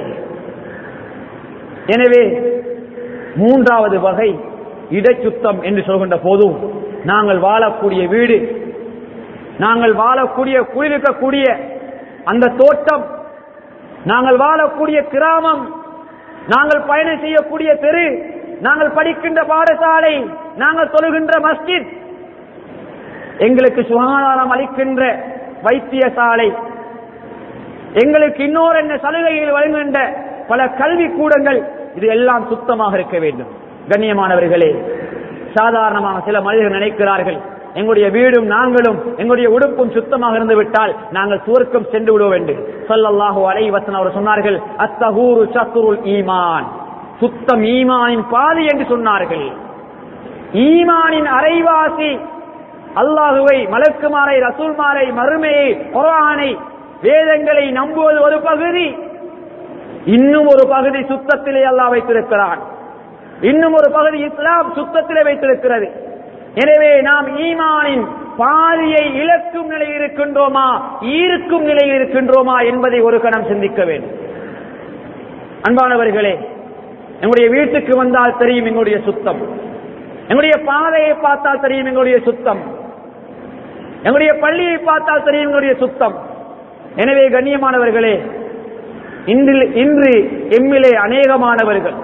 எனவே மூன்றாவது வகை இடைச்சுத்தம் என்று சொல்கின்ற போதும் நாங்கள் வாழக்கூடிய வீடு நாங்கள் வாழக்கூடிய குடியிருக்கக்கூடிய அந்த தோட்டம் நாங்கள் வாழக்கூடிய கிராமம் நாங்கள் பயணம் செய்யக்கூடிய தெரு நாங்கள் படிக்கின்ற பாடசாலை நாங்கள் தொழுகின்ற மஸ்ஜித் எங்களுக்கு சுகாதாரம் அளிக்கின்ற வைத்தியசாலை எங்களுக்கு இன்னொரு என்ன சலுகைகள் வழங்குகின்ற பல கல்வி கூடங்கள் இது எல்லாம் சுத்தமாக இருக்க வேண்டும் கண்ணியமானவர்களே சாதாரணமாக சில மனிதர்கள் நினைக்கிறார்கள் எங்களுடைய வீடும் நாங்களும் எங்களுடைய உடுப்பும் சுத்தமாக இருந்து விட்டால் நாங்கள் சுவர்க்கம் சென்று விடுவோம் என்று சொல்லல்லாஹு அலைவசன் அவர் சொன்னார்கள் அத்தகூரு சத்துருல் ஈமான் சுத்தம் ஈமானின் பாதி என்று சொன்னார்கள் ஈமானின் அரைவாசி அல்லாஹுவை மலக்குமாரை ரசூல்மாரை மறுமையை குரானை வேதங்களை நம்புவது ஒரு பகுதி இன்னும் ஒரு பகுதி சுத்தத்திலே அல்லாஹ் வைத்திருக்கிறான் இன்னும் ஒரு பகுதி இஸ்லாம் சுத்தத்திலே வைத்திருக்கிறது எனவே நாம் ஈமானின் பாதியை இழக்கும் நிலையில் இருக்கின்றோமா ஈர்க்கும் நிலையில் இருக்கின்றோமா என்பதை ஒரு கணம் சிந்திக்க வேண்டும் அன்பானவர்களே எங்களுடைய வீட்டுக்கு வந்தால் தெரியும் எங்களுடைய சுத்தம் எங்களுடைய பாதையை பார்த்தால் தெரியும் எங்களுடைய சுத்தம் எங்களுடைய பள்ளியை பார்த்தால் தெரியும் எங்களுடைய சுத்தம் எனவே கண்ணியமானவர்களே இன்று இன்று எம்மிலே அநேகமானவர்கள்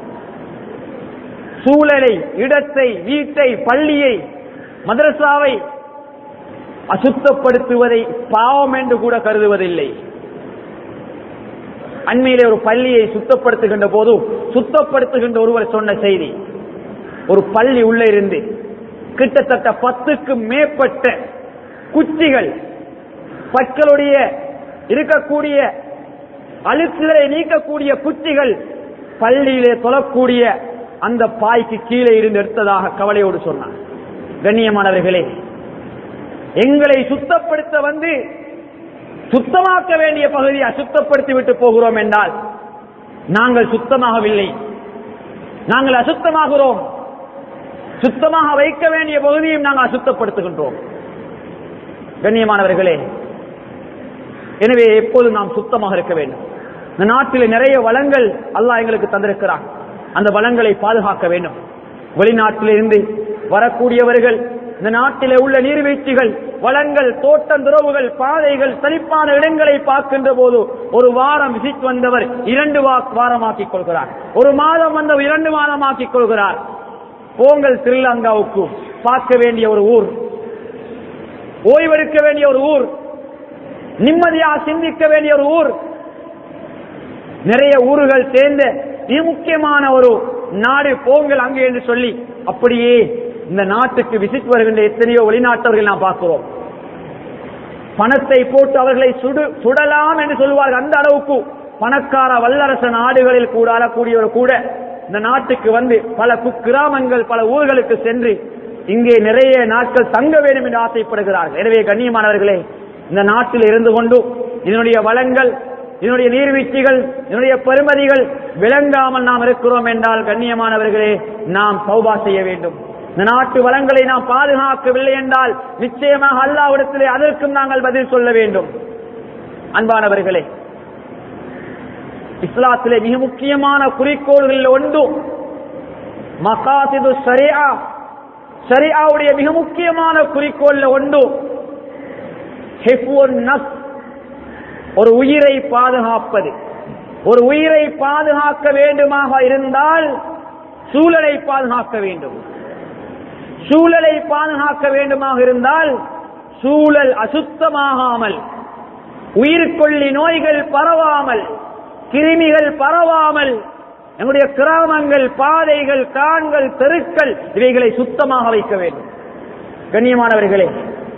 சூழலை இடத்தை வீட்டை பள்ளியை மதரசாவை அசுத்தப்படுத்துவதை பாவம் என்று கூட கருதுவதில்லை அண்மையிலே ஒரு பள்ளியை சுத்தப்படுத்துகின்ற போது சுத்தப்படுத்துகின்ற ஒருவர் சொன்ன செய்தி ஒரு பள்ளி உள்ள இருந்து கிட்டத்தட்ட பத்துக்கு மேற்பட்ட குச்சிகள் பற்களுடைய இருக்கக்கூடிய அழுக்குகளை நீக்கக்கூடிய குச்சிகள் பள்ளியிலே தொழக்கூடிய அந்த பாய்க்கு கீழே இருந்து எடுத்ததாக கவலையோடு சொன்னார் கண்ணியமானவர்களே எங்களை சுத்தப்படுத்த வந்து சுத்தமாக்க வேண்டிய பகுதியை அசுத்தப்படுத்தி விட்டு போகிறோம் என்றால் நாங்கள் சுத்தமாகவில்லை நாங்கள் அசுத்தமாகிறோம் சுத்தமாக வைக்க வேண்டிய பகுதியும் நாங்கள் அசுத்தப்படுத்துகின்றோம் கண்ணியமானவர்களே எனவே எப்போதும் நாம் சுத்தமாக இருக்க வேண்டும் இந்த நாட்டில் நிறைய வளங்கள் அல்லாஹ் எங்களுக்கு தந்திருக்கிறான் அந்த வளங்களை பாதுகாக்க வேண்டும் வெளிநாட்டிலிருந்து வரக்கூடியவர்கள் இந்த நாட்டிலே உள்ள நீர்வீழ்ச்சிகள் வளங்கள் தோட்டம் துறவுகள் பாதைகள் செழிப்பான இடங்களை பார்க்கின்ற போது ஒரு வாரம் விசிட் வந்தவர் இரண்டு வா- வாரமாக்கிக் கொள்கிறார் ஒரு மாதம் வந்தவர் இரண்டு மாதமாக்கிக் கொள்கிறார் போங்கள் ஸ்ரீலங்காவுக்கு பார்க்க வேண்டிய ஒரு ஊர் ஓய்வெடுக்க வேண்டிய ஒரு ஊர் நிம்மதியாக சிந்திக்க வேண்டிய ஒரு ஊர் நிறைய ஊர்கள் சேர்ந்த மிக முக்கியமான ஒரு நாடு போங்கள் அங்கே என்று சொல்லி அப்படியே இந்த நாட்டுக்கு விசிட் வருகின்ற எத்தனையோ வெளிநாட்டவர்கள் நாம் பார்க்கிறோம் பணத்தை போட்டு அவர்களை சுடு சுடலாம் என்று சொல்வார்கள் அந்த அளவுக்கு பணக்கார வல்லரச நாடுகளில் கூட ஆளக்கூடியவர் கூட இந்த நாட்டுக்கு வந்து பல குக்கிராமங்கள் பல ஊர்களுக்கு சென்று இங்கே நிறைய நாட்கள் தங்க வேண்டும் என்று ஆசைப்படுகிறார்கள் எனவே கண்ணியமானவர்களே இந்த நாட்டில் இருந்து கொண்டு இதனுடைய வளங்கள் இதனுடைய நீர்வீழ்ச்சிகள் இதனுடைய பெருமதிகள் விளங்காமல் நாம் இருக்கிறோம் என்றால் கண்ணியமானவர்களே நாம் சௌபா செய்ய வேண்டும் இந்த நாட்டு வளங்களை நாம் பாதுகாக்கவில்லை என்றால் நிச்சயமாக அல்லாவிடத்திலே அதற்கும் நாங்கள் பதில் சொல்ல வேண்டும் அன்பானவர்களே இஸ்லாத்திலே மிக முக்கியமான குறிக்கோள்களில் ஒன்று மகாசிது ஷரியா ஷரியாவுடைய மிக முக்கியமான குறிக்கோள்ல ஒன்று ஹிஃபுன் நஃப்ஸ் ஒரு உயிரை பாதுகாப்பது ஒரு உயிரை பாதுகாக்க வேண்டுமாக இருந்தால் சூழலை பாதுகாக்க வேண்டும் சூழலை பாதுகாக்க வேண்டுமாக இருந்தால் சூழல் அசுத்தமாகாமல் உயிர்கொல்லி நோய்கள் பரவாமல் கிருமிகள் பரவாமல் நம்முடைய கிராமங்கள் பாதைகள் கான்கள் தெருக்கள் இவைகளை சுத்தமாக வைக்க வேண்டும் கண்ணியமானவர்களே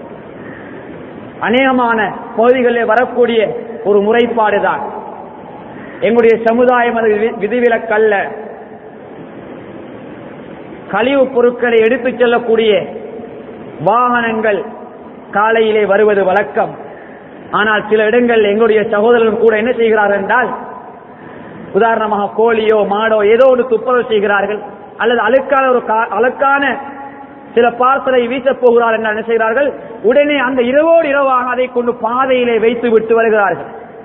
அநேகமான பகுதிகளில் வரக்கூடிய ஒரு முறைப்பாடுதான் எங்களுடைய சமுதாயம் அது வி- விதிவிலக்கல்ல கழிவு பொருட்களை எடுத்துச் செல்லக்கூடிய வாகனங்கள் காலையிலே வருவது வழக்கம் ஆனால் சில இடங்கள் எங்களுடைய சகோதரர்கள் கூட என்ன செய்கிறார்கள் என்றால் உதாரணமாக கோழியோ மாடோ ஏதோ ஒரு துப்புரவு செய்கிறார்கள் அல்லது அழுக்கான ஒரு கா- அழுக்கான சில பார்சலை வீசப் போகிறார்கள் என்றால் என்ன செய்கிறார்கள் உடனே அந்த இரவோடு இரவாக அதை கொண்டு பாதையிலே வைத்து விட்டு வருகிறார்கள்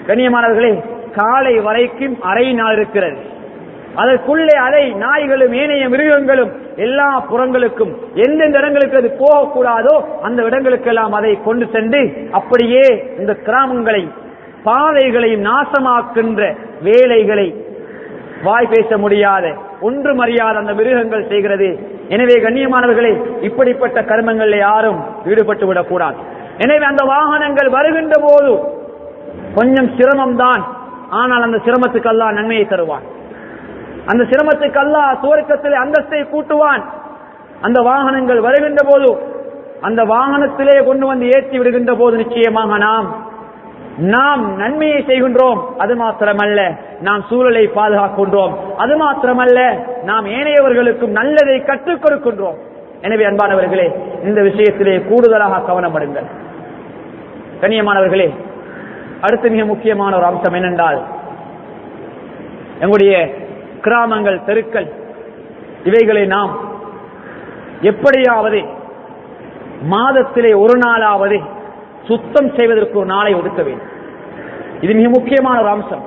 கண்ணியமானவர்களே காலை வரைக்கும் அரை நாள் இருக்கிறது அதற்குள்ளே அதை நாய்களும் ஏனைய மிருகங்களும் எல்லா புறங்களுக்கும் எந்தெந்த இடங்களுக்கு அது போகக்கூடாதோ அந்த இடங்களுக்கெல்லாம் அதை கொண்டு சென்று அப்படியே இந்த கிராமங்களை பாதைகளையும் நாசமாக்கின்ற வேலைகளை வாய் பேச முடியாத ஒன்றும் அறியாத அந்த மிருகங்கள் செய்கிறது எனவே கண்ணியமானவர்களே இப்படிப்பட்ட கர்மங்களில் யாரும் ஈடுபட்டு விடக்கூடாது எனவே அந்த வாகனங்கள் வருகின்ற போது கொஞ்சம் சிரமம்தான் ஆனால் அந்த சிரமத்துக்கு அல்லாஹ் நன்மையை தருவான் அந்த சிரமத்துக்கு அல்லாஹ் சுவர்க்கத்திலே அந்தஸ்தை கூட்டுவான் அந்த வாகனங்கள் வருகின்ற போது அந்த வாகனத்திலே கொண்டு வந்து ஏற்றி விடுகின்ற போது நிச்சயமாக நாம் நாம் நன்மையை செய்கின்றோம் அது மாத்திரமல்ல நாம் சூழலை பாதுகாக்கின்றோம் அது மாத்திரமல்ல நாம் ஏனையவர்களுக்கும் நல்லதை கற்றுக் கொடுக்கின்றோம் எனவே அன்பானவர்களே இந்த விஷயத்திலே கூடுதலாக கவனப்படுங்கள் கண்ணியமானவர்களே அடுத்து மிக முக்கியமான ஒரு அம்சம் என்னென்றால் எங்களுடைய கிராமங்கள் தெருக்கள் இவைகளை நாம் எப்படியாவது மாதத்திலே ஒரு நாளாவது சுத்தம் செய்வதற்கு ஒரு நாளை ஒதுக்க வேண்டும் இது மிக முக்கியமான ஒரு அம்சம்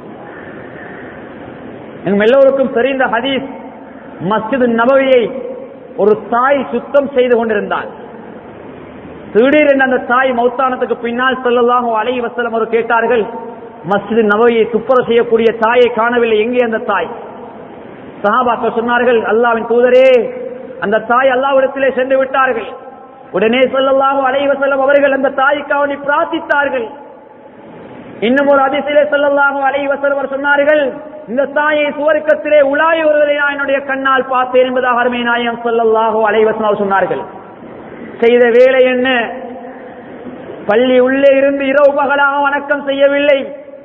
எங்கள் எல்லோருக்கும் தெரிந்த ஹதீஸ் மஸ்ஜித் நபவியை ஒரு தாய் சுத்தம் செய்து கொண்டிருந்தாள் திடீரென்று அந்த தாய் மௌத்தானத்துக்கு பின்னால் சொல்லலாக அலை வசலம் அவர் கேட்டார்கள் மஸ்ஜித் நபவியை துப்புர செய்யக்கூடிய தாயை காணவில்லை எங்கே அந்த தாய் சஹாபாக்கள் சொன்னார்கள் அல்லாவின் தூதரே அந்த தாய் அல்லாவிடத்திலே சென்று விட்டார்கள் உடனே சொல்லலாக அலைவசல்லம் அவர்கள் அந்த தாய்க்கு அவனை பிரார்த்தித்தார்கள் இன்னும் ஒரு அதிசயிலே சொல்லலாக அலைவசல் அவர் சொன்னார்கள் இந்த தாயை சுவர்க்கத்திலே உலாய் வருவதை நான் என்னுடைய கண்ணால் பார்த்தேன் என்பதாக அருமை நாயம் சொல்லலாக அலைவசல் சொன்னார்கள் செய்த வேலை என்ன பள்ளி உள்ளே இருந்து இரவு பகலாக வணக்கம் செய்யவில்லை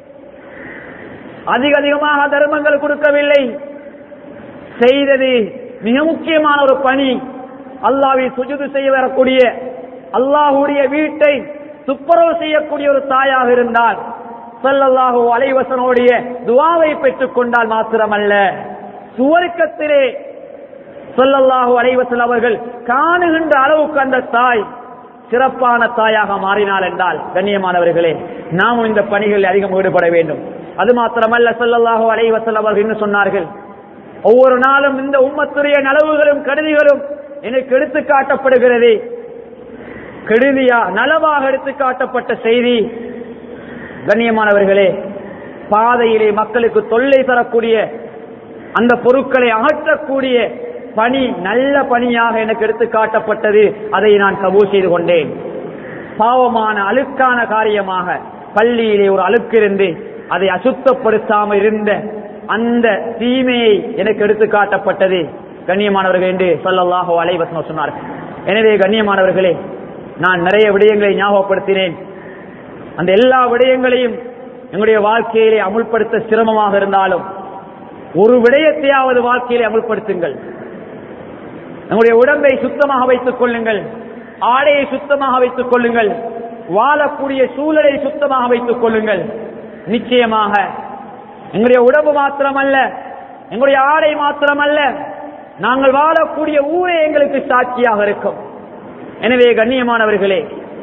அதிக அதிகமாக தர்மங்கள் கொடுக்கவில்லை செய்தது மிக முக்கியமான ஒரு பணி அல்லாவை சுஜுது செய்ய வரக்கூடிய அல்லாஹுடைய வீட்டை துப்புரவு செய்யக்கூடிய ஒரு தாயாக இருந்தால் சொல்லல்லாஹு அலைவசனோடைய துவாவை பெற்றுக் கொண்டால் மாத்திரமல்ல சுவர்க்கத்திலே சொல்லல்லாஹு அலைவசன் அவர்கள் காணுகின்ற அளவுக்கு அந்த தாய் சிறப்பான தாயாக மாறினாள் என்றால் கண்ணியமானவர்களே நாமும் இந்த பணிகளில் அதிகம் ஈடுபட வேண்டும் அது மாத்திரமல்ல சொல்லல்லாஹு அலைவசல் அவர்கள் என்ன சொன்னார்கள் ஒவ்வொரு நாளும் இந்த உம்மத்துடைய நலவுகளும் கருதிகளும் எனக்கு எடுத்து காட்டப்படுகிறது கெடுதியா நலவாக எடுத்து காட்டப்பட்ட செய்தி கண்ணியமானவர்களே பாதையிலே மக்களுக்கு தொல்லை தரக்கூடிய அந்த பொருட்களை அகற்றக்கூடிய பணி நல்ல பணியாக எனக்கு எடுத்து காட்டப்பட்டது அதை நான் கபூல் செய்து கொண்டேன் பாவமான அழுக்கான காரியமாக பள்ளியிலே ஒரு அழுக்கு இருந்து அதை அசுத்தப்படுத்தாமல் இருந்த அந்த தீமையை எனக்கு எடுத்து காட்டப்பட்டது கண்ணியமானவர்கள் என்று சொல்லல்லாஹோ அலைவசனம் சொன்னார்கள் எனவே கண்ணியமானவர்களே நான் நிறைய விடயங்களை ஞாபகப்படுத்தினேன் அந்த எல்லா விடயங்களையும் எங்களுடைய வாழ்க்கையிலே அமுல்படுத்த சிரமமாக இருந்தாலும் ஒரு விடயத்தையாவது வாழ்க்கையிலே அமுல்படுத்துங்கள் நம்முடைய உடம்பை சுத்தமாக வைத்துக் கொள்ளுங்கள் ஆடையை சுத்தமாக வைத்துக் கொள்ளுங்கள் வாழக்கூடிய சூழலை சுத்தமாக வைத்துக் கொள்ளுங்கள் நிச்சயமாக எங்களுடைய உடம்பு மாத்திரமல்ல எங்களுடைய ஆடை மாத்திரமல்ல நாங்கள் வாழக்கூடிய ஊரே எங்களுக்கு சாட்சியாக இருக்கும் எனவே கண்ணியமானவர்களே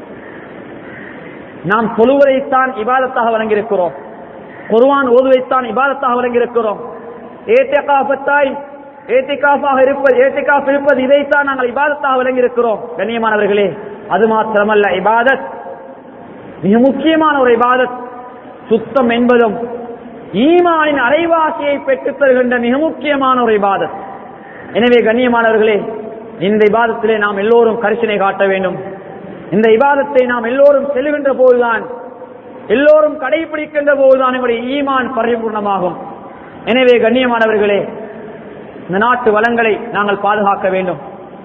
நாம் தொழுவதைத்தான் இபாதத்தாக வழங்கியிருக்கிறோம் குருவான் ஓதுவைத்தான் இபாதத்தாக வழங்கியிருக்கிறோம் ஏத்தகாபத்தாய் ஏத்திகாஃபாக இருப்பது ஏத்திகாஃப் இருப்பது இதைத்தான் நாங்கள் இபாதத்தாக வழங்கியிருக்கிறோம் கண்ணியமானவர்களே அது மாத்திரமல்ல இபாதத் மிக முக்கியமான ஒரு இபாதத் சுத்தம் என்பதும் ஈமானின் அரைவாசியை பெற்றுத் தருகின்ற மிக முக்கியமான ஒரு இபாதத் எனவே கண்ணியமானவர்களே இந்த இபாதத்திலே நாம் எல்லோரும் கரிசனை காட்ட வேண்டும் இந்த இபாதத்தை நாம் எல்லோரும் செல்கின்ற போதுதான் எல்லோரும் கடைபிடிக்கின்ற போதுதான் எங்களுடைய ஈமான் பரிபூர்ணமாகும் எனவே கண்ணியமானவர்களே இந்த நாட்டு வளங்களை நாங்கள் பாதுகாக்க வேண்டும்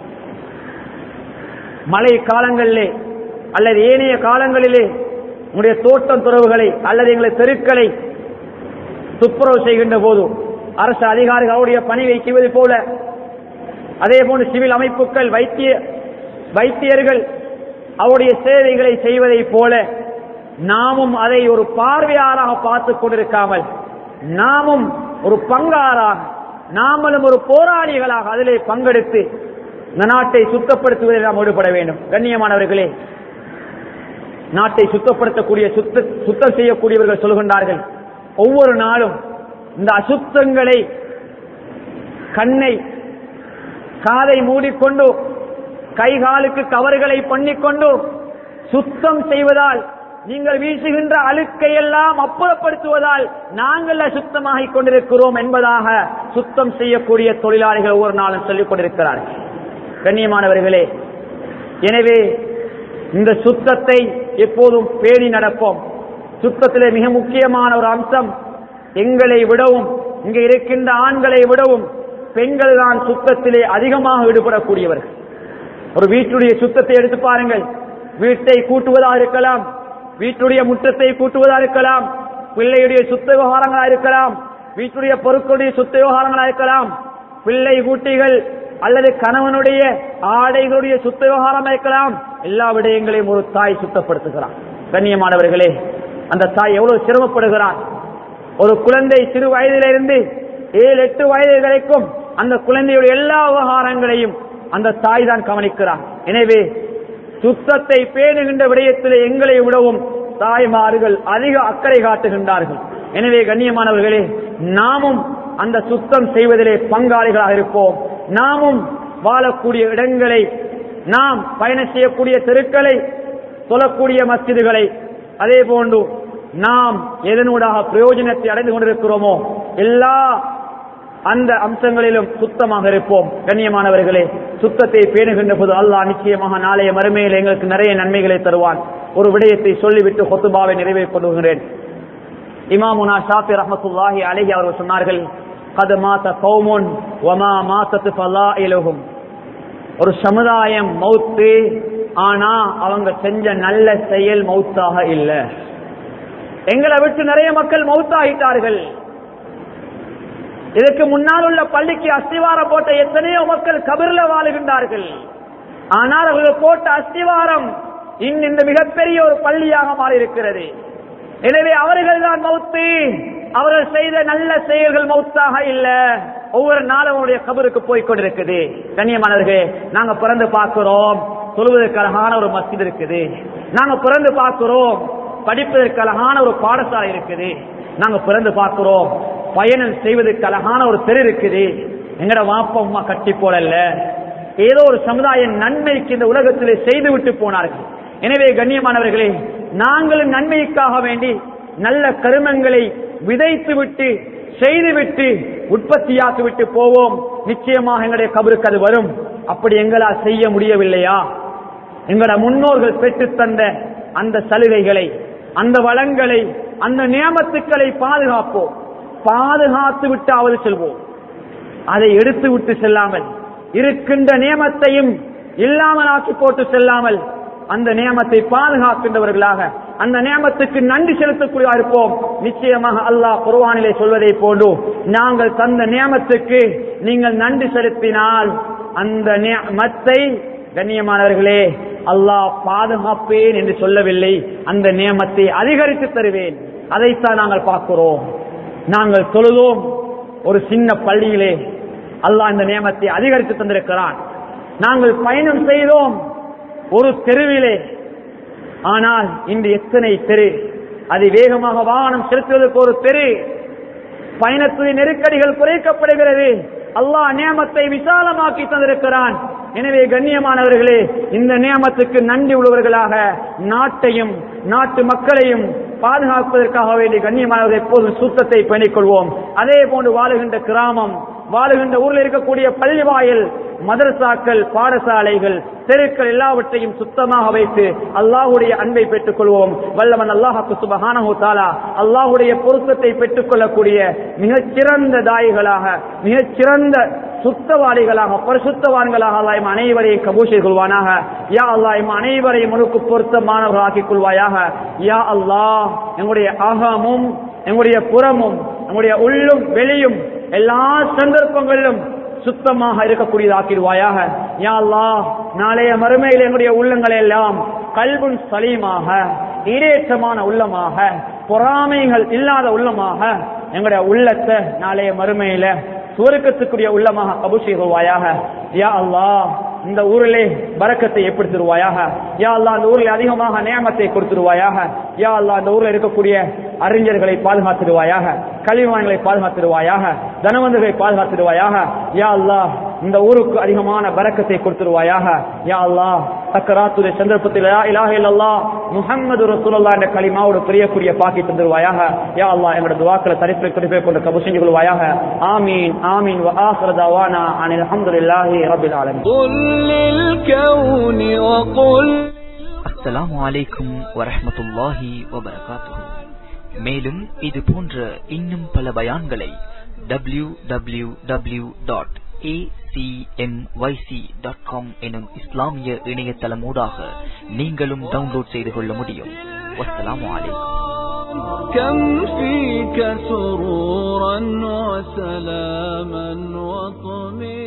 மழை காலங்களிலே அல்லது ஏனைய காலங்களிலே உங்களுடைய தோட்டம் துறவுகளை அல்லது எங்களை தெருக்களை துப்புரவு செய்கின்ற போது அரசு அதிகாரிகளுடைய பணி வைக்குவது போல அதே போன்று சிவில் அமைப்புகள் வைத்திய வைத்தியர்கள் அவருடைய சேவைகளை செய்வதை போல நாமும் அதை ஒரு பார்வையாளராக பார்த்துக் கொண்டிருக்காமல் நாமும் ஒரு பங்காராக நாமளும் ஒரு போராளிகளாக அதிலே பங்கெடுத்து இந்த நாட்டை சுத்தப்படுத்துவதில் நாம் ஈடுபட வேண்டும் கண்ணியமானவர்களே நாட்டை சுத்தப்படுத்தக்கூடிய சுத்த சுத்தம் செய்யக்கூடியவர்கள் சொல்கின்றார்கள் ஒவ்வொரு நாளும் இந்த அசுத்தங்களை கண்ணை காதை மூடிக்கொண்டு கை காலுக்கு கவர்களை பண்ணிக்கொண்டு சுத்தம் செய்வதால் நீங்கள் வீசுகின்ற அழுக்கை எல்லாம் அப்புறப்படுத்துவதால் நாங்கள் சுத்தமாகிக் கொண்டிருக்கிறோம் என்பதாக சுத்தம் செய்யக்கூடிய தொழிலாளிகள் ஒவ்வொரு நாளும் சொல்லிக் கொண்டிருக்கிறார்கள் கண்ணியமானவர்களே எனவே இந்த சுத்தத்தை எப்போதும் பேணி நடப்போம் சுத்தத்திலே மிக முக்கியமான ஒரு அம்சம் எங்களை விடவும் இங்கே இருக்கின்ற ஆண்களை விடவும் பெண்கள் தான் சுத்தத்திலே அதிகமாக ஈடுபடக்கூடியவர்கள் ஒரு வீட்டுடைய சுத்தத்தை எடுத்து பாருங்கள் வீட்டை கூட்டுவதா இருக்கலாம் வீட்டுடைய முற்றத்தை கூட்டுவதா இருக்கலாம் பிள்ளையுடைய சுத்த விவகாரங்களா இருக்கலாம் வீட்டுடைய பொருட்களுடைய சுத்த விவகாரங்களா இருக்கலாம் பிள்ளை கூட்டிகள் அல்லது கணவனுடைய ஆடைகளுடைய சுத்த விவகாரமா இருக்கலாம் எல்லா விடயங்களையும் ஒரு தாய் சுத்தப்படுத்துகிறான் கண்ணியமானவர்களே அந்த தாய் எவ்வளவு சிரமப்படுகிறான் ஒரு குழந்தை சிறு வயதிலிருந்து ஏழு எட்டு வயது வரைக்கும் அந்த குழந்தையுடைய எல்லா விவகாரங்களையும் அந்த தாய் தான் கவனிக்கிறான் எனவே சுத்தத்தை பேணுகின்ற விடயத்தில் எங்களை விடவும் தாய்மார்கள் அதிக அக்கறை காட்டுகின்றார்கள் எனவே கண்ணியமானவர்களே நாமும் அந்த சுத்தம் செய்வதிலே பங்காளிகளாக இருப்போம் நாமும் வாழக்கூடிய இடங்களை நாம் பயணம் செய்யக்கூடிய தெருக்களை சொல்லக்கூடிய மஸ்ஜிதுகளை அதே போன்று நாம் எதனூடாக பிரயோஜனத்தை அடைந்து கொண்டிருக்கிறோமோ எல்லா அந்த அம்சங்களிலும் சுத்தமாக இருப்போம் கண்ணியமானவர்களே சுத்தத்தை பேணுகின்ற போது அல்லாஹ் நிச்சயமாக நாளைய மறுமையில் எங்களுக்கு நிறைய நன்மைகளை தருவான் ஒரு விடயத்தை சொல்லிவிட்டு கொத்துபாவை நிறைவேறி கொண்டுகிறேன் இமாமுனா ஷாஃபி ரஹமத்துல்லாஹி அலைஹி அவர்கள் சொன்னார்கள் கது மாத்த கௌமுன் வமா மாத்தத்து ஃபலாயிலுஹும் ஒரு சமுதாயம் மௌத்து ஆனா அவங்க செஞ்ச நல்ல செயல் மௌத்தாக இல்ல எங்களை விட்டு நிறைய மக்கள் மௌத்தாகிட்டார்கள் இதற்கு முன்னால் உள்ள பள்ளிக்கு அஸ்திவாரம் போட்ட எத்தனையோ மக்கள் கபிர்ல வாழுகின்றார்கள் ஆனால் அவர்கள் போட்ட அஸ்திவாரம் இன் இந்த மிகப்பெரிய ஒரு பள்ளியாக மாறி இருக்கிறது எனவே அவர்கள் தான் மௌத்து அவர்கள் செய்த நல்ல செயல்கள் மௌத்தாக இல்ல ஒவ்வொரு நாளும் அவருடைய கபருக்கு போய் கொண்டிருக்குது கண்ணியமானவர்களே நாங்க பிறந்து பார்க்கிறோம் சொல்வதற்கு அழகான ஒரு மஸ்ஜித் இருக்குது நாங்க பிறந்து பார்க்கிறோம் படிப்பதற்கு அழகான ஒரு பாடசாலை இருக்குது நாங்க பிறந்து பார்க்கிறோம் பயணம் செய்வதற்கு அழகான ஒரு தெரு இருக்குது எங்கட வாப்பா அம்மா கட்டி போடல ஏதோ ஒரு சமுதாய நன்மைக்கு இந்த உலகத்திலே செய்து விட்டு போனார்கள் எனவே கண்ணியமானவர்களே நாங்களும் நன்மைக்காக வேண்டி நல்ல கருமங்களை விதைத்து விட்டு செய்துவிட்டு உற்பத்தியாக்கி விட்டு போவோம் நிச்சயமாக எங்களுடைய கபருக்கு அது வரும் அப்படி எங்களால் செய்ய முடியவில்லையா எங்களோட முன்னோர்கள் பெற்றுத் தந்த அந்த சலுகைகளை அந்த வளங்களை அந்த நியமத்துக்களை பாதுகாப்போம் பாதுகாத்து விட்டாவது செல்வோம் அதை எடுத்து விட்டு செல்லாமல் இருக்கின்ற நியமத்தையும் இல்லாமல் ஆக்கி போட்டு செல்லாமல் அந்த நியமத்தை பாதுகாக்கின்றவர்களாக அந்த நியமத்துக்கு நன்றி செலுத்தக்கூடிய இருப்போம் நிச்சயமாக அல்லாஹ் குர்வானிலே சொல்வதை போன்று நாங்கள் தந்த நியமத்துக்கு நீங்கள் நன்றி செலுத்தினால் அந்த நியமத்தை கண்ணியமானவர்களே அல்லாஹ் பாதுகாப்பேன் என்று சொல்லவில்லை அந்த நியமத்தை அதிகரித்து தருவேன் அதைத்தான் நாங்கள் பார்க்கிறோம் நாங்கள் தொழுதோம் ஒரு சின்ன பள்ளியிலே அல்லாஹ் இந்த நியமத்தை அதிகரித்து தந்திருக்கிறான் நாங்கள் பயணம் செய்தோம் ஒரு தெருவிலே ஆனால் இன்று எத்தனை தெரு அதிவேகமாக வாகனம் செலுத்துவதற்கு ஒரு தெரு பயணத்துடைய நெருக்கடிகள் குறைக்கப்படுகிறது அல்லாஹ் நியமத்தை விசாலமாக்கி தந்திருக்கிறான் எனவே கண்ணியமானவர்களே இந்த நியமத்துக்கு நன்றி உள்ளவர்களாக நாட்டையும் நாட்டு மக்களையும் பாதுகாப்பதற்காக வேண்டிய கண்ணியமானவர்கள் எப்போதும் சுத்தத்தை பேணிக் கொள்வோம் அதே போன்று வாழுகின்ற கிராமம் வாழுகின்ற ஊரில் இருக்கக்கூடிய பள்ளி வாயில் மதரசாக்கள் பாடசாலைகள் தெருக்கள் எல்லாவற்றையும் சுத்தமாக வைத்து அல்லாஹுடைய அன்பை பெற்றுக் கொள்வோம் வல்லவன் அல்லாஹாக்கு சுபஹானஹு தாலா அல்லாஹுடைய பொருத்தத்தை பெற்றுக் கொள்ளக்கூடிய மிகச்சிறந்த தாய்களாக மிகச்சிறந்த சுத்தவாளிகளாக பரிசுத்தவான்களாக அல்லாஹ் இம் அனைவரையும் கபூஷை கொள்வானாக யா அல்லாஹ் இம் அனைவரையும் உனக்கு பொருத்தமானவர்கள் ஆக்கிக் கொள்வாயாக யா அல்லாஹ் எங்களுடைய அகமும் எங்களுடைய புறமும் எங்களுடைய உள்ளும் வெளியும் எல்லா சந்தர்ப்பங்களிலும் சுத்தமாக இருக்கக்கூடியதாக்கிடுவாயாக யா அல்லாஹ் நாளைய மறுமையில் எங்களுடைய உள்ளங்களை எல்லாம் கல்பும் சலீமாக ஈரேற்றமான உள்ளமாக பொறாமைகள் இல்லாத உள்ளமாக எங்களுடைய உள்ளத்தை நாளைய மறுமையில சுவருக்கத்துக்குரிய உள்ளமாக கபு செய்வாயாக யா அல்லாஹ் இந்த ஊரிலே பறக்கத்தை ஏற்படுத்திடுவாயாக யா அல்லா அந்த ஊரில் அதிகமாக நியமத்தை கொடுத்துருவாயாக யா அல்லா அந்த ஊரில் இருக்கக்கூடிய அறிஞர்களை பாதுகாத்திடுவாயாக கல்விமான்களை பாதுகாத்திடுவாயாக தனவந்தர்களை பாதுகாத்திடுவாயாக யா அல்லா இந்த ஊருக்கு அதிகமான பறக்கத்தை கொடுத்துருவாயாக யா அல்லா சக்கராத்துடைய சந்தர்ப்பத்தில் லா இலாஹ இல்லல்லாஹ் முஹம்மது ரசூலுல்லாஹ் என்ற கலிமாவோடு பிரியக்கூடிய பாக்கி தந்துருவாயாக யா அல்லாஹ் எங்களோட துவாக்களை தரிப்பை குறிப்பை கொண்டு கபு செஞ்சு கொள்வாயாக ஆமீன் ஆமீன் வ ஆஹிரு தவானா அனில் அல்ஹம்துலில்லாஹி ரப்பில் ஆலமீன் قل للكون وقل அஸ்ஸலாமு அலைக்கும் வரஹ்மத்துல்லாஹி வபரகாத்துஹு மேலும் இது போன்ற இன்னும் பல பயான்களை W W W dot dot com எனும் இஸ்லாமிய இணையதளமூடாக நீங்களும் டவுன்லோட் செய்து கொள்ள முடியும் வஸ்ஸலாமு அலைக்கும் كم فيك سرورا وسلاما وطمئنا